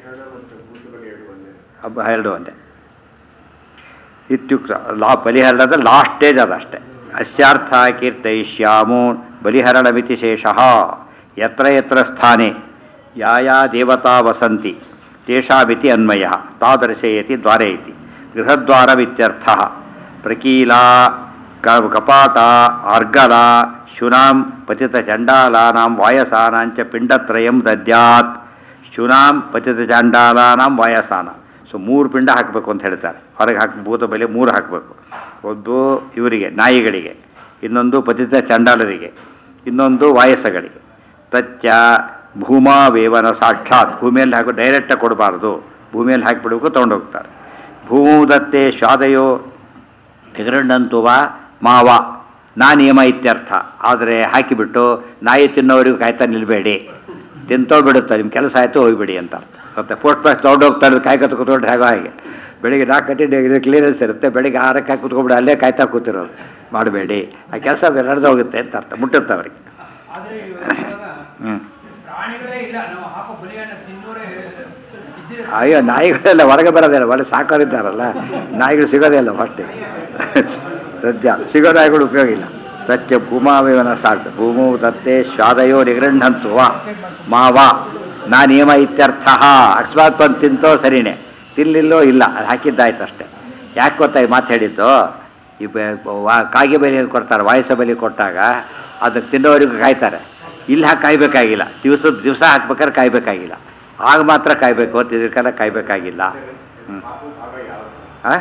ಹಬ್ಬ ಎರಡು ಒಂದೇ ಇತ್ಯುಕ್ತ ಲಾ ಬಲಿಹರಣದ ಲಾಸ್ಟ್ ಸ್ಟೇಜ್ ಅದಷ್ಟೇ ಅಸ್ಯಾರ್ಥ ಕೀರ್ತಯಿಷ್ಯಾಮೋ ಬಲಿಹರಣಮಿತಿ ಶೇಷಃ ಯತ್ರ ಯತ್ರ ಸ್ಥಾನೆ ಯಾ ಯಾ ದೇವತಾ ವಸಂತಿ ತೇಷಾಮಿತಿ ಅನ್ವಯ ತಾದರ್ಶಯತಿ ದ್ವಾರೆ ಇತಿ ಗೃಹದ್ವಾರಮಿತ್ಯರ್ಥ ಪ್ರಕೀಲಾ ಕ ಕಪಾಟ ಅರ್ಗಲ ಶುನಾಂ ಪತಿತ ಚಂಡಾಲಾನಾಂ ವಾಯಸಾನಾಂಚ ಪಿಂಡತ್ರಯಂ ದದ್ಯಾತ್ ಶುನಾಂ ಪತಿತ ಚಂಡಾಲಾನಾಂ ವಾಯಸಾನ ಸೊ ಮೂರು ಪಿಂಡ ಹಾಕಬೇಕು ಅಂತ ಹೇಳ್ತಾರೆ ಹೊರಗೆ ಹಾಕಿ ಭೂತ ಬಲಿ ಮೂರು ಹಾಕಬೇಕು ಒಂದು ಇವರಿಗೆ ನಾಯಿಗಳಿಗೆ ಇನ್ನೊಂದು ಪತಿತ ಚಂಡಾಲರಿಗೆ ಇನ್ನೊಂದು ವಾಯಸಗಳಿಗೆ ತಚ್ಚ ಭೂಮಾ ವೇವನ ಸಾಕ್ಷಾತ್ ಭೂಮಿಯಲ್ಲಿ ಹಾಕಿ ಡೈರೆಕ್ಟಾಗಿ ಕೊಡಬಾರ್ದು ಭೂಮಿಯಲ್ಲಿ ಹಾಕಿಬಿಡಬೇಕು ತೊಗೊಂಡೋಗ್ತಾರೆ ಭೂದತ್ತೆ ಸ್ವಾದಯೋ ನಿಗರಂಡಂತುವ ಮಾವ ನಾ ನಿಯಮ ಇತ್ಯರ್ಥ ಆದರೆ ಹಾಕಿಬಿಟ್ಟು ನಾಯಿ ತಿನ್ನೋವರಿಗೂ ಕಾಯ್ತಾ ನಿಲ್ಲಬೇಡಿ ತಿಂತೋಗ್ಬಿಡುತ್ತೆ ನಿಮ್ಮ ಕೆಲಸ ಆಯಿತು ಹೋಗ್ಬಿಡಿ ಅಂತ ಅರ್ಥ ಮತ್ತೆ ಪೋಸ್ಟ್ ಬಾಕ್ಸ್ ತೊಗೊಂಡೋಗ್ತಾರೆ ಕಾಯ್ಕೊತ ಕೂತ್ಕೊಂಡ್ರೆ ಹಾಗೋ ಹಾಗೆ ಬೆಳಿಗ್ಗೆ ನಾಲ್ಕು ಗಂಟೆ ಕ್ಲಿಯರೆನ್ಸ್ ಇರುತ್ತೆ ಬೆಳಿಗ್ಗೆ ಆರಕ್ಕೆ ಹಾಕಿ ಕೂತ್ಕೊಂಡ್ಬಿಡು ಅಲ್ಲೇ ಕಾಯ್ತಾ ಕೂತಿರೋದು ಮಾಡಬೇಡಿ ಆ ಕೆಲಸ ನಡೆದು ಹೋಗುತ್ತೆ ಅಂತ ಅರ್ಥ ಮುಟ್ಟುತ್ತೆ ಅವ್ರಿಗೆ ಆದ್ರೆ ಇವಾಗ ಹ್ಞೂ ಪ್ರಾಣಿಗಳೇ ಇಲ್ಲ ನಾವು ಹಾಕೋ ಬಲಿಯನ್ನು ತಿನ್ನೋರೇ ಇದ್ದಿರ ಅಯ್ಯೋ ನಾಯಿಗಳೆಲ್ಲ ಹೊರಗೆ ಬರೋದಿಲ್ಲ ಒಳ್ಳೆ ಸಾಕೋರಿದ್ದಾರಲ್ಲ ನಾಯಿಗಳು ಸಿಗೋದೇ ಇಲ್ಲ ಫಸ್ಟಿಗೆ ಸದ್ಯ ಸಿಗೋ ನಾಯಿಗಳು ಉಪಯೋಗ ಇಲ್ಲ ಸತ್ಯ ಭೂಮಾವೇವನ ಸಾಕು ಭೂಮು ತತ್ತೆ ಸ್ವಾದಯೋ ನಿಗೃಹಂತು ವಾ ಮಾವ ನಾ ನಿಯಮ ಇತ್ಯರ್ಥ ಅಕಸ್ಮಾತ್ ಬಂದು ತಿಂತೋ ಸರಿನೇ ತಿನ್ಲಿಲ್ಲೋ ಇಲ್ಲ ಅದು ಹಾಕಿದ್ದಾಯ್ತು ಅಷ್ಟೇ ಯಾಕೆ ಗೊತ್ತಾ ಈ ಮಾತು ಹೇಳಿದ್ದು ಈ ಬ- ವಾ- ಕಾಗೆ ಬಲಿ ಅಂತ ಕೊಡ್ತಾರೆ ವಾಯಸ ಬಲಿ ಕೊಟ್ಟಾಗ ಅದಕ್ಕೆ ತಿನ್ನೋವರೆಗೂ ಕಾಯ್ತಾರೆ ಇಲ್ಲಿ ಹಾಕಿ ಕಾಯ್ಬೇಕಾಗಿಲ್ಲ ದಿವಸ ದಿವಸ ಹಾಕ್ಬೇಕಾದ್ರೆ ಕಾಯ್ಬೇಕಾಗಿಲ್ಲ ಆಗ ಮಾತ್ರ ಕಾಯ್ಬೇಕು ಅಂತ ಇದಕ್ಕೆಲ್ಲ ಕಾಯ್ಬೇಕಾಗಿಲ್ಲ ಹ್ಞೂ ಹಾಂ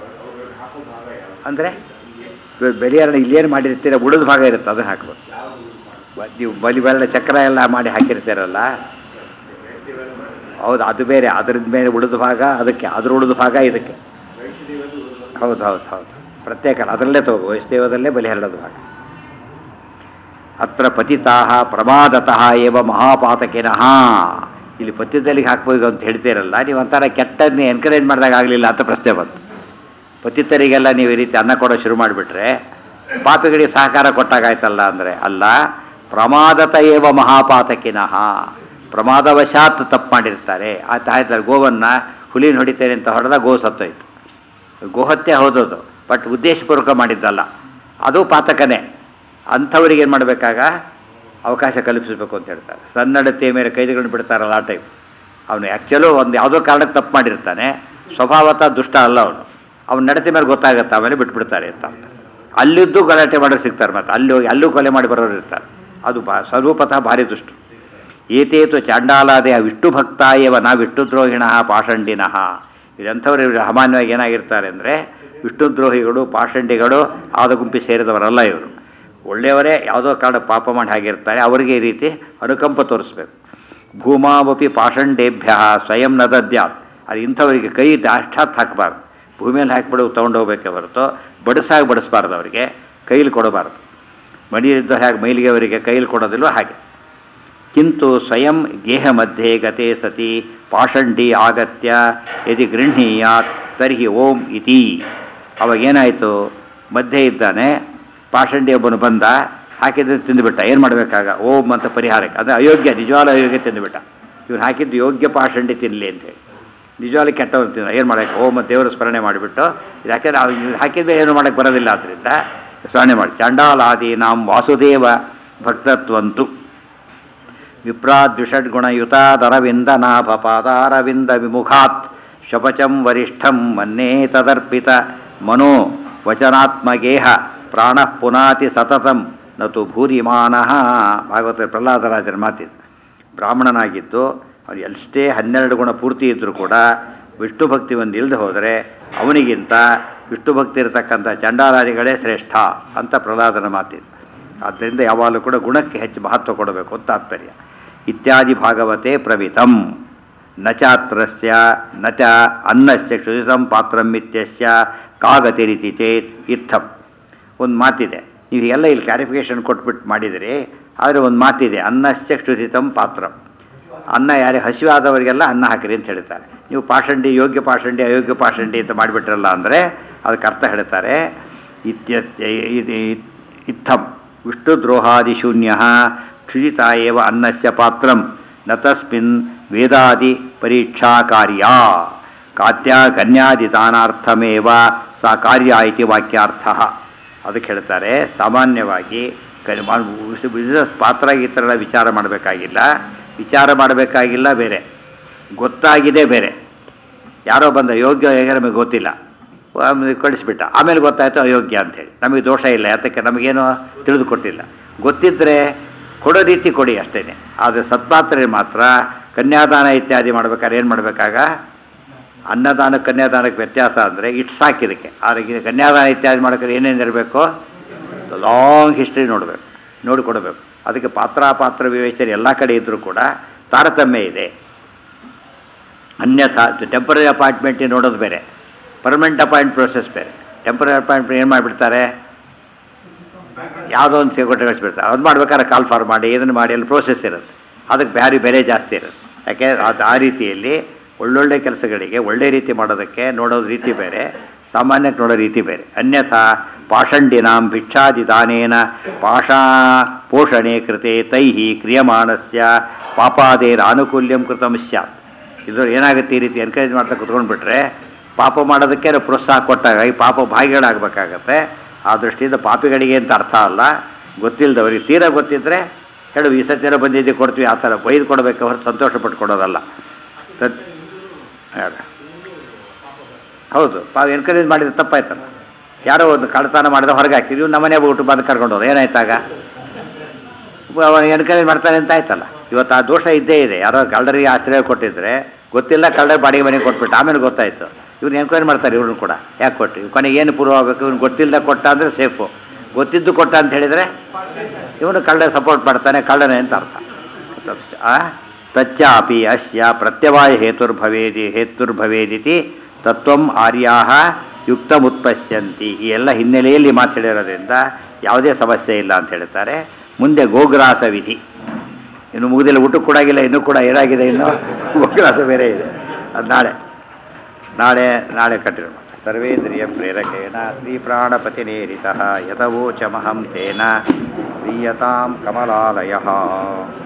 ಅಂದರೆ ಬೆಲೆಯನ್ನ ಇಲ್ಲೇನು ಮಾಡಿರ್ತೀರ ಉಳಿದ ಭಾಗ ಇರುತ್ತೆ ಅದನ್ನು ಹಾಕ್ಬೇಕು ಬ- ನೀವು ಬಲಿ ಬೆಲ್ಲ ಚಕ್ರ ಎಲ್ಲ ಮಾಡಿ ಹಾಕಿರ್ತೀರಲ್ಲ ಹೌದು ಅದು ಬೇರೆ ಅದ್ರದ್ದು ಮೇಲೆ ಉಳಿದ ಭಾಗ ಅದಕ್ಕೆ ಅದ್ರ ಉಳಿದ ಭಾಗ ಇದಕ್ಕೆ ಹೌದು ಹೌದು ಹೌದು ಪ್ರತ್ಯೇಕ ಅಲ್ಲ, ಅದರಲ್ಲೇ ತಗೋ ವೈಷ್ಣವದಲ್ಲೇ ಬಲಿ ಹರಡೋದು ಭಾಗ ಅತ್ರ ಪತಿತಾಹ ಪ್ರಮಾದತಃ ಏವ ಮಹಾಪಾತಕಿನಃ ಇಲ್ಲಿ ಪತಿತಲಿಗೆ ಹಾಕ್ಬೇಕು ಅಂತ ಹೇಳ್ತೀರಲ್ಲ ನೀವು ಒಂಥರ ಕೆಟ್ಟದನ್ನೇ ಎನ್ಕರೇಜ್ ಮಾಡಿದಾಗ ಆಗಲಿಲ್ಲ ಅಂತ ಪ್ರಶ್ನೆ ಬಂತು ಪತಿತರಿಗೆಲ್ಲ ನೀವು ಈ ರೀತಿ ಅನ್ನ ಕೊಡೋ ಶುರು ಮಾಡಿಬಿಟ್ರೆ ಪಾಪಿಗಳಿಗೆ ಸಹಕಾರ ಕೊಟ್ಟಾಗಾಯ್ತಲ್ಲ ಅಂದರೆ ಅಲ್ಲ ಪ್ರಮಾದತ ಏವ ಮಹಾಪಾತಕಿನಃ ಪ್ರಮಾದವಶಾತ್ ತಪ್ಪು ಮಾಡಿರ್ತಾರೆ ಆ ತಾಯ್ತಾರೆ ಗೋವನ್ನು ಹುಲಿನ ಹೊಡಿತೇನೆ ಅಂತ ಹೊಡೆದ ಗೋ ಸತ್ತೋಯ್ತು ಗೋಹತ್ಯೆ ಹೌದದು ಬಟ್ ಉದ್ದೇಶಪೂರ್ವಕ ಮಾಡಿದ್ದಲ್ಲ ಅದು ಪಾತಕನೇ ಅಂಥವ್ರಿಗೆ ಏನು ಮಾಡಬೇಕಾಗ ಅವಕಾಶ ಕಲ್ಪಿಸಬೇಕು ಅಂತ ಹೇಳ್ತಾರೆ ಸನ್ನಡತೆಯ ಮೇಲೆ ಕೈದಿಗಳನ್ನು ಬಿಡ್ತಾರಲ್ಲ ಆ ಟೈಪ್ ಅವನು ಆ್ಯಕ್ಚುಲು ಒಂದು ಯಾವುದೋ ಕಾರಣಕ್ಕೆ ತಪ್ಪು ಮಾಡಿರ್ತಾನೆ ಸ್ವಭಾವತಃ ದುಷ್ಟ ಅಲ್ಲ ಅವನು ಅವನ ನಡತೆ ಮೇಲೆ ಗೊತ್ತಾಗುತ್ತೆ ಆಮೇಲೆ ಬಿಟ್ಬಿಡ್ತಾರೆ ಅಂತ ಅರ್ಥ ಅಲ್ಲಿದ್ದು ಗಲಾಟೆ ಮಾಡೋರು ಸಿಗ್ತಾರೆ ಮತ್ತು ಅಲ್ಲಿ ಹೋಗಿ ಅಲ್ಲೂ ಕೊಲೆ ಮಾಡಿ ಬರೋರು ಇರ್ತಾರೆ ಅದು ಬಾ ಸ್ವರೂಪತಃ ಭಾರಿ ದುಷ್ಟು ಏತೇತು ಚಾಂಡಾಲಾದಯ ವಿಷ್ಣು ಭಕ್ತ ಏವ ನಾ ವಿಷ್ಣುದ್ರೋಹಿಣ ಪಾಷಂಡಿನಃ ಇದಂಥವ್ರು ಇವ್ರು ಸಾಮಾನ್ಯವಾಗಿ ಏನಾಗಿರ್ತಾರೆ ಅಂದರೆ ವಿಷ್ಣುದ್ರೋಹಿಗಳು ಪಾಷಂಡಿಗಳು ಆದ ಗುಂಪಿ ಸೇರಿದವರಲ್ಲ ಇವರು ಒಳ್ಳೆಯವರೇ ಯಾವುದೋ ಕಾರಣ ಪಾಪ ಮಾಡಿ ಹಾಗಿರ್ತಾರೆ ಅವರಿಗೆ ಈ ರೀತಿ ಅನುಕಂಪ ತೋರಿಸ್ಬೇಕು ಭೂಮಾವಪಿ ಪಾಷಂಡೇಭ್ಯ ಸ್ವಯಂ ನ ದದ್ಯಾತ್ ಅದು ಇಂಥವರಿಗೆ ಕೈ ಅಷ್ಟಾತ್ ಹಾಕಬಾರ್ದು ಭೂಮಿಯಲ್ಲಿ ಹಾಕಿಬಿಡು ತೊಗೊಂಡೋಗ್ಬೇಕೆ ಹೊರತು ಬಡಿಸಾಗಿ ಬಡಿಸ್ಬಾರ್ದು ಅವರಿಗೆ ಕೈಲಿ ಕೊಡಬಾರ್ದು ಮಡಿಯಿದ್ದ ಹಾಗೆ ಮೈಲಿಗೆ ಅವರಿಗೆ ಕೈಲಿ ಕೊಡೋದಿಲ್ವೋ ಹಾಗೆ ಕಿಂತು ಸ್ವಯಂ ಗೇಹ ಮಧ್ಯೆ ಗತೆ ಸತಿ ಪಾಷಂಡಿ ಆಗತ್ಯ ಯದಿ ಗೃಹೀಯಾತ್ ತರ್ಹಿ ಓಂ ಇತಿ ಅವಾಗೇನಾಯಿತು ಮಧ್ಯೆ ಇದ್ದಾನೆ ಪಾಷಂಡಿ ಒಬ್ಬನು ಬಂದ ಹಾಕಿದ್ರೆ ತಿಂದುಬಿಟ್ಟ ಏನು ಮಾಡಬೇಕಾಗ ಓಂ ಅಂತ ಪರಿಹಾರಕ್ಕೆ ಅದು ಅಯೋಗ್ಯ ನಿಜವಾದ ಅಯೋಗ್ಯ ತಿಂದುಬಿಟ್ಟ ಇವನು ಹಾಕಿದ್ದು ಯೋಗ್ಯ ಪಾಷಂಡಿ ತಿನ್ನಲಿ ಅಂತೇಳಿ ನಿಜವಾಗ್ಲೂ ಕೆಟ್ಟವನು ತಿಂದ ಏನು ಮಾಡೋಕ್ಕೆ ಓಂ ದೇವರ ಸ್ಮರಣೆ ಮಾಡಿಬಿಟ್ಟು ಇದು ಯಾಕೆಂದ್ರೆ ಅವ್ನು ಹಾಕಿದ್ರೆ ಏನು ಮಾಡೋಕ್ಕೆ ಬರೋದಿಲ್ಲ ಆದ್ದರಿಂದ ಸ್ಮರಣೆ ಮಾಡಿ ಚಂಡಾಲಾದಿ ನಾಂ ವಾಸುದೇವ ಭಕ್ತತ್ವಂತು ವಿಪ್ರಾದ್ವಿಷಡ್ಗುಣಯುತಾದರವಿಂದ ನಾಭಪಾದಾರವಿಂದ ವಿಮುಖಾತ್ ಶಪಚಂ ವರಿಷ್ಠಂ ಮನ್ನೇ ತದರ್ಪಿತ ಮನೋ ವಚನಾತ್ಮಗೇಹ ಪ್ರಾಣ ಪುನಾತಿ ಸತತಂ ನತು ಭೂರಿಮಾನಃ ಭಾಗವತ ಪ್ರಹ್ಲಾದರಾಜರ ಮಾತಿದೆ ಬ್ರಾಹ್ಮಣನಾಗಿದ್ದು ಅವನು ಎಷ್ಟೇ ಹನ್ನೆರಡು ಗುಣ ಪೂರ್ತಿ ಇದ್ದರೂ ಕೂಡ ವಿಷ್ಣು ಭಕ್ತಿ ಒಂದು ಇಲ್ಲದೆ ಹೋದರೆ ಅವನಿಗಿಂತ ವಿಷ್ಣು ಭಕ್ತಿ ಇರತಕ್ಕಂಥ ಚಂಡಾಲಾದಿಗಳೇ ಶ್ರೇಷ್ಠ ಅಂತ ಪ್ರಹ್ಲಾದನ ಮಾತಿದೆ ಆದ್ದರಿಂದ ಯಾವಾಗಲೂ ಕೂಡ ಗುಣಕ್ಕೆ ಹೆಚ್ಚು ಮಹತ್ವ ಕೊಡಬೇಕು ಅಂತ ತಾತ್ಪರ್ಯ ಇತ್ಯಾದಿ ಭಾಗವತೆ ಪ್ರವಿತಂ ನ ಚಾತ್ರಸ್ಯ ನ ಚ ಅನ್ನಸ್ಯ ಕ್ಷುದಿತಂ ಪಾತ್ರಂ ಇತ್ಯಸ್ಯ ಕಾಗತಿರಿತಿ ಚೇತ್ ಇತ್ತಂ ಒಂದು ಮಾತಿದೆ ನೀವು ಎಲ್ಲ ಇಲ್ಲಿ ಕ್ಲಾರಿಫಿಕೇಶನ್ ಕೊಟ್ಬಿಟ್ಟು ಮಾಡಿದಿರಿ ಆದರೆ ಒಂದು ಮಾತಿದೆ ಅನ್ನಸ್ಯ ಕ್ಷುದಿತಂ ಪಾತ್ರಂ ಅನ್ನ ಯಾರೇ ಹಸಿವಾದವರಿಗೆಲ್ಲ ಅನ್ನ ಹಾಕಿರಿ ಅಂತ ಹೇಳ್ತಾರೆ ನೀವು ಪಾಷಂಡಿ ಯೋಗ್ಯ ಪಾಷಂಡಿ ಅಯೋಗ್ಯ ಪಾಷಂಡಿ ಅಂತ ಮಾಡಿಬಿಟ್ರಲ್ಲ ಅಂದರೆ ಅದಕ್ಕೆ ಅರ್ಥ ಹೇಳ್ತಾರೆ ಇತ್ಯತ್ಯ ಇ- ಇತ್ತಂ ವಿಷ್ಣುದ್ರೋಹಾದಿಶೂನ್ಯ ಕ್ಷುಜಿತ ಏವ ಅನ್ನಸ್ಯ ಪಾತ್ರಂ ನ ತಸ್ಮಿನ್ ವೇದಾದಿ ಪರೀಕ್ಷಾ ಕಾರ್ಯ ಕಾತ್ಯ ಕನ್ಯಾದಿತಾನಾರ್ಥಮೇವ ಸಾ ಕಾರ್ಯ ಇತಿ ವಾಕ್ಯಾರ್ಥ ಅದಕ್ಕೆ ಹೇಳ್ತಾರೆ ಸಾಮಾನ್ಯವಾಗಿ ಕ- ಮಾ- ವಿಸ್- ಬಿಸ್ನೆಸ್ ಪಾತ್ರ ಗೀತ್ರಗಳ ವಿಚಾರ ಮಾಡಬೇಕಾಗಿಲ್ಲ ವಿಚಾರ ಮಾಡಬೇಕಾಗಿಲ್ಲ ಬೇರೆ ಗೊತ್ತಾಗಿದೆ ಬೇರೆ ಯಾರೋ ಬಂದ ಯೋಗ್ಯ ಹೇಗೆ ನಮಗೆ ಗೊತ್ತಿಲ್ಲ ಆಮೇಲೆ ಕಳಿಸ್ಬಿಟ್ಟ ಆಮೇಲೆ ಗೊತ್ತಾಯ್ತು ಅಯೋಗ್ಯ ಅಂಥೇಳಿ ನಮಗೆ ದೋಷ ಇಲ್ಲ ಯಾತಕ್ಕೆ ನಮಗೇನು ತಿಳಿದುಕೊಟ್ಟಿಲ್ಲ ಗೊತ್ತಿದ್ದರೆ ಕೊಡೋ ರೀತಿ ಕೊಡಿ ಅಷ್ಟೇ ಆದರೆ ಸತ್ಪಾತ್ರೆ ಮಾತ್ರ ಕನ್ಯಾದಾನ ಇತ್ಯಾದಿ ಮಾಡ್ಬೇಕಾದ್ರೆ ಏನು ಮಾಡಬೇಕಾಗ ಅನ್ನದಾನ ಕನ್ಯಾದಾನಕ್ಕೆ ವ್ಯತ್ಯಾಸ ಅಂದರೆ ಇಟ್ಟು ಸಾಕಿದಕ್ಕೆ ಆದರೆ ಕನ್ಯಾದಾನ ಇತ್ಯಾದಿ ಮಾಡೋಕ್ಕೆ ಏನೇನು ಇರಬೇಕು ಲಾಂಗ್ ಹಿಸ್ಟ್ರಿ ನೋಡಬೇಕು ನೋಡಿಕೊಡ್ಬೇಕು ಅದಕ್ಕೆ ಪಾತ್ರ ಪಾತ್ರ ವಿವೇಚನೆ ಎಲ್ಲ ಕಡೆ ಇದ್ದರೂ ಕೂಡ ತಾರತಮ್ಯ ಇದೆ ಅನ್ಯಥಾ ಟೆಂಪರರಿ ಅಪಾಯಿಂಟ್ಮೆಂಟ್ ನೋಡೋದು ಬೇರೆ ಪರ್ಮನೆಂಟ್ ಅಪಾಯಿಂಟ್ ಪ್ರೋಸೆಸ್ ಬೇರೆ ಟೆಂಪರರಿ ಅಪಾಯಿಂಟ್ಮೆಂಟ್ ಏನು ಮಾಡಿಬಿಡ್ತಾರೆ ಯಾವುದೋ ಒಂದು ಸೆಕ್ರೆಟರಿ ಕಳಿಸ್ಬಿಡ್ತಾರೆ ಅದು ಮಾಡ್ಬೇಕಾದ್ರೆ ಕಾಲ್ ಫಾರ್ ಮಾಡಿ ಇದನ್ನು ಮಾಡಿ ಅಲ್ಲಿ ಪ್ರೋಸೆಸ್ ಇರುತ್ತೆ ಅದಕ್ಕೆ ಬ್ಯಾರಿ ಬೆಲೆ ಜಾಸ್ತಿ ಇರುತ್ತೆ ಯಾಕೆ ಅದು ಆ ರೀತಿಯಲ್ಲಿ ಒಳ್ಳೊಳ್ಳೆ ಕೆಲಸಗಳಿಗೆ ಒಳ್ಳೆ ರೀತಿ ಮಾಡೋದಕ್ಕೆ ನೋಡೋದು ರೀತಿ ಬೇರೆ ಸಾಮಾನ್ಯಕ್ಕೆ ನೋಡೋ ರೀತಿ ಬೇರೆ ಅನ್ಯಥಾ ಪಾಷಂಡಿನಾಂ ಭಿಕ್ಷಾದಿದಾನೇನ ಪಾಷಾ ಪೋಷಣೆ ಕೃತೆ ತೈಹಿ ಕ್ರಿಯಮಾಣಸ್ಯ ಪಾಪಾದೇರ ಆನುಕೂಲ್ಯಂ ಕೃತಂ ಸ್ಯಾತ್ ಇದು ಏನಾಗುತ್ತೆ ಈ ರೀತಿ ಎನ್ಕರೇಜ್ ಮಾಡ್ತಾ ಕುತ್ಕೊಂಡ್ಬಿಟ್ರೆ ಪಾಪ ಮಾಡೋದಕ್ಕೆ ನಾವು ಪ್ರೋತ್ಸಾಹ ಕೊಟ್ಟಾಗ ಈ ಪಾಪ ಭಾಗಿಗಳಾಗಬೇಕಾಗತ್ತೆ ಆ ದೃಷ್ಟಿಯಿಂದ ಪಾಪಿಗಳಿಗೆ ಅಂತ ಅರ್ಥ ಅಲ್ಲ ಗೊತ್ತಿಲ್ಲದವರಿಗೆ ತೀರಾ ಗೊತ್ತಿದ್ದರೆ ಹೇಳು ಈ ಸತ್ಯನ ಬಂದಿದ್ದೆ ಕೊಡ್ತೀವಿ ಆ ಥರ ಬೈದು ಕೊಡಬೇಕು ಹೊರತು ಸಂತೋಷ ಪಟ್ಟು ಕೊಡೋದಲ್ಲ ತತ್ ಹೇಳ ಹೌದು ಪಾಪ ಎನ್ಕರೇಜ್ ಮಾಡಿದ್ರೆ ತಪ್ಪಾಯ್ತಲ್ಲ ಯಾರೋ ಒಂದು ಕಳ್ಳತನ ಮಾಡಿದ ಹೊರಗೆ ಹಾಕಿ ನೀವು ನಮ್ಮನೆ ಬಿಟ್ಟು ಬಂದು ಕರ್ಕೊಂಡು ಹೋದ ಏನಾಯ್ತಾಗ ಅವನು ಎನ್ಕರೇಜ್ ಮಾಡ್ತಾನೆ ಅಂತ ಆಯ್ತಲ್ಲ ಇವತ್ತು ಆ ದೋಷ ಇದ್ದೇ ಇದೆ ಯಾರೋ ಕಳ್ಳರಿಗೆ ಆಶ್ರಯ ಕೊಟ್ಟಿದ್ರೆ ಗೊತ್ತಿಲ್ಲ ಕಳ್ಳರ ಬಾಡಿಗೆ ಮನೆಗೆ ಕೊಟ್ಬಿಟ್ಟು ಆಮೇಲೆ ಗೊತ್ತಾಯಿತು ಇವ್ರು ಎನ್ಕ್ವೈರಿ ಮಾಡ್ತಾರೆ ಇವ್ರನ್ನ ಕೂಡ ಯಾಕೆ ಕೊಟ್ಟು ಇವ್ ಕೊನೆಗೆ ಏನು ಪ್ರೂವ್ ಆಗಬೇಕು ಇವ್ನು ಗೊತ್ತಿಲ್ಲದ ಕೊಟ್ಟ ಅಂದರೆ ಸೇಫು ಗೊತ್ತಿದ್ದು ಕೊಟ್ಟ ಅಂತ ಹೇಳಿದರೆ ಇವನು ಕಳ್ಳ ಸಪೋರ್ಟ್ ಮಾಡ್ತಾನೆ ಕಳ್ಳನೇ ಅಂತ ಅರ್ಥ ತಪ್ಸ- ಆ? ತಚ್ಚಾಪಿ ಅಸ್ಯ ಪ್ರತ್ಯವಾಯ ಹೇತುರ್ಭವೇದಿ ಹೇತುರ್ಭವೇದಿತಿ ತತ್ವಂ ಆರ್ಯಾ ಯುಕ್ತಮುತ್ಪಶ್ಯಂತಿ ಈ ಎಲ್ಲ ಹಿನ್ನೆಲೆಯಲ್ಲಿ ಮಾತಾಡಿರೋದ್ರಿಂದ ಯಾವುದೇ ಸಮಸ್ಯೆ ಇಲ್ಲ ಅಂತ ಹೇಳ್ತಾರೆ ಮುಂದೆ ಗೋಗ್ರಾಸ ವಿಧಿ ಇನ್ನು ಮುಗಿದಿಲ್ಲ ಊಟಕ್ಕೆ ಕೊಡಾಗಿಲ್ಲ ಇನ್ನೂ ಕೂಡ ಏನಾಗಿದೆ ಇನ್ನು ಗೋಗ್ರಾಸ ಬೇರೆ ಇದೆ ಅದು ನಾಳೆ ನಾಳೆ ನಾಳೆ ಕಟ್ಟಿರೋಣ ಸರ್ವೇಂದ್ರಿಯ ಪ್ರೇರಕೇಣ ಶ್ರೀ ಪ್ರಾಣಪತಿನೇರಿತ ಯಥವೋಚಮಹಂ ತೇನ ಪ್ರೀಯತಾಂ ಕಮಲಾಲಯ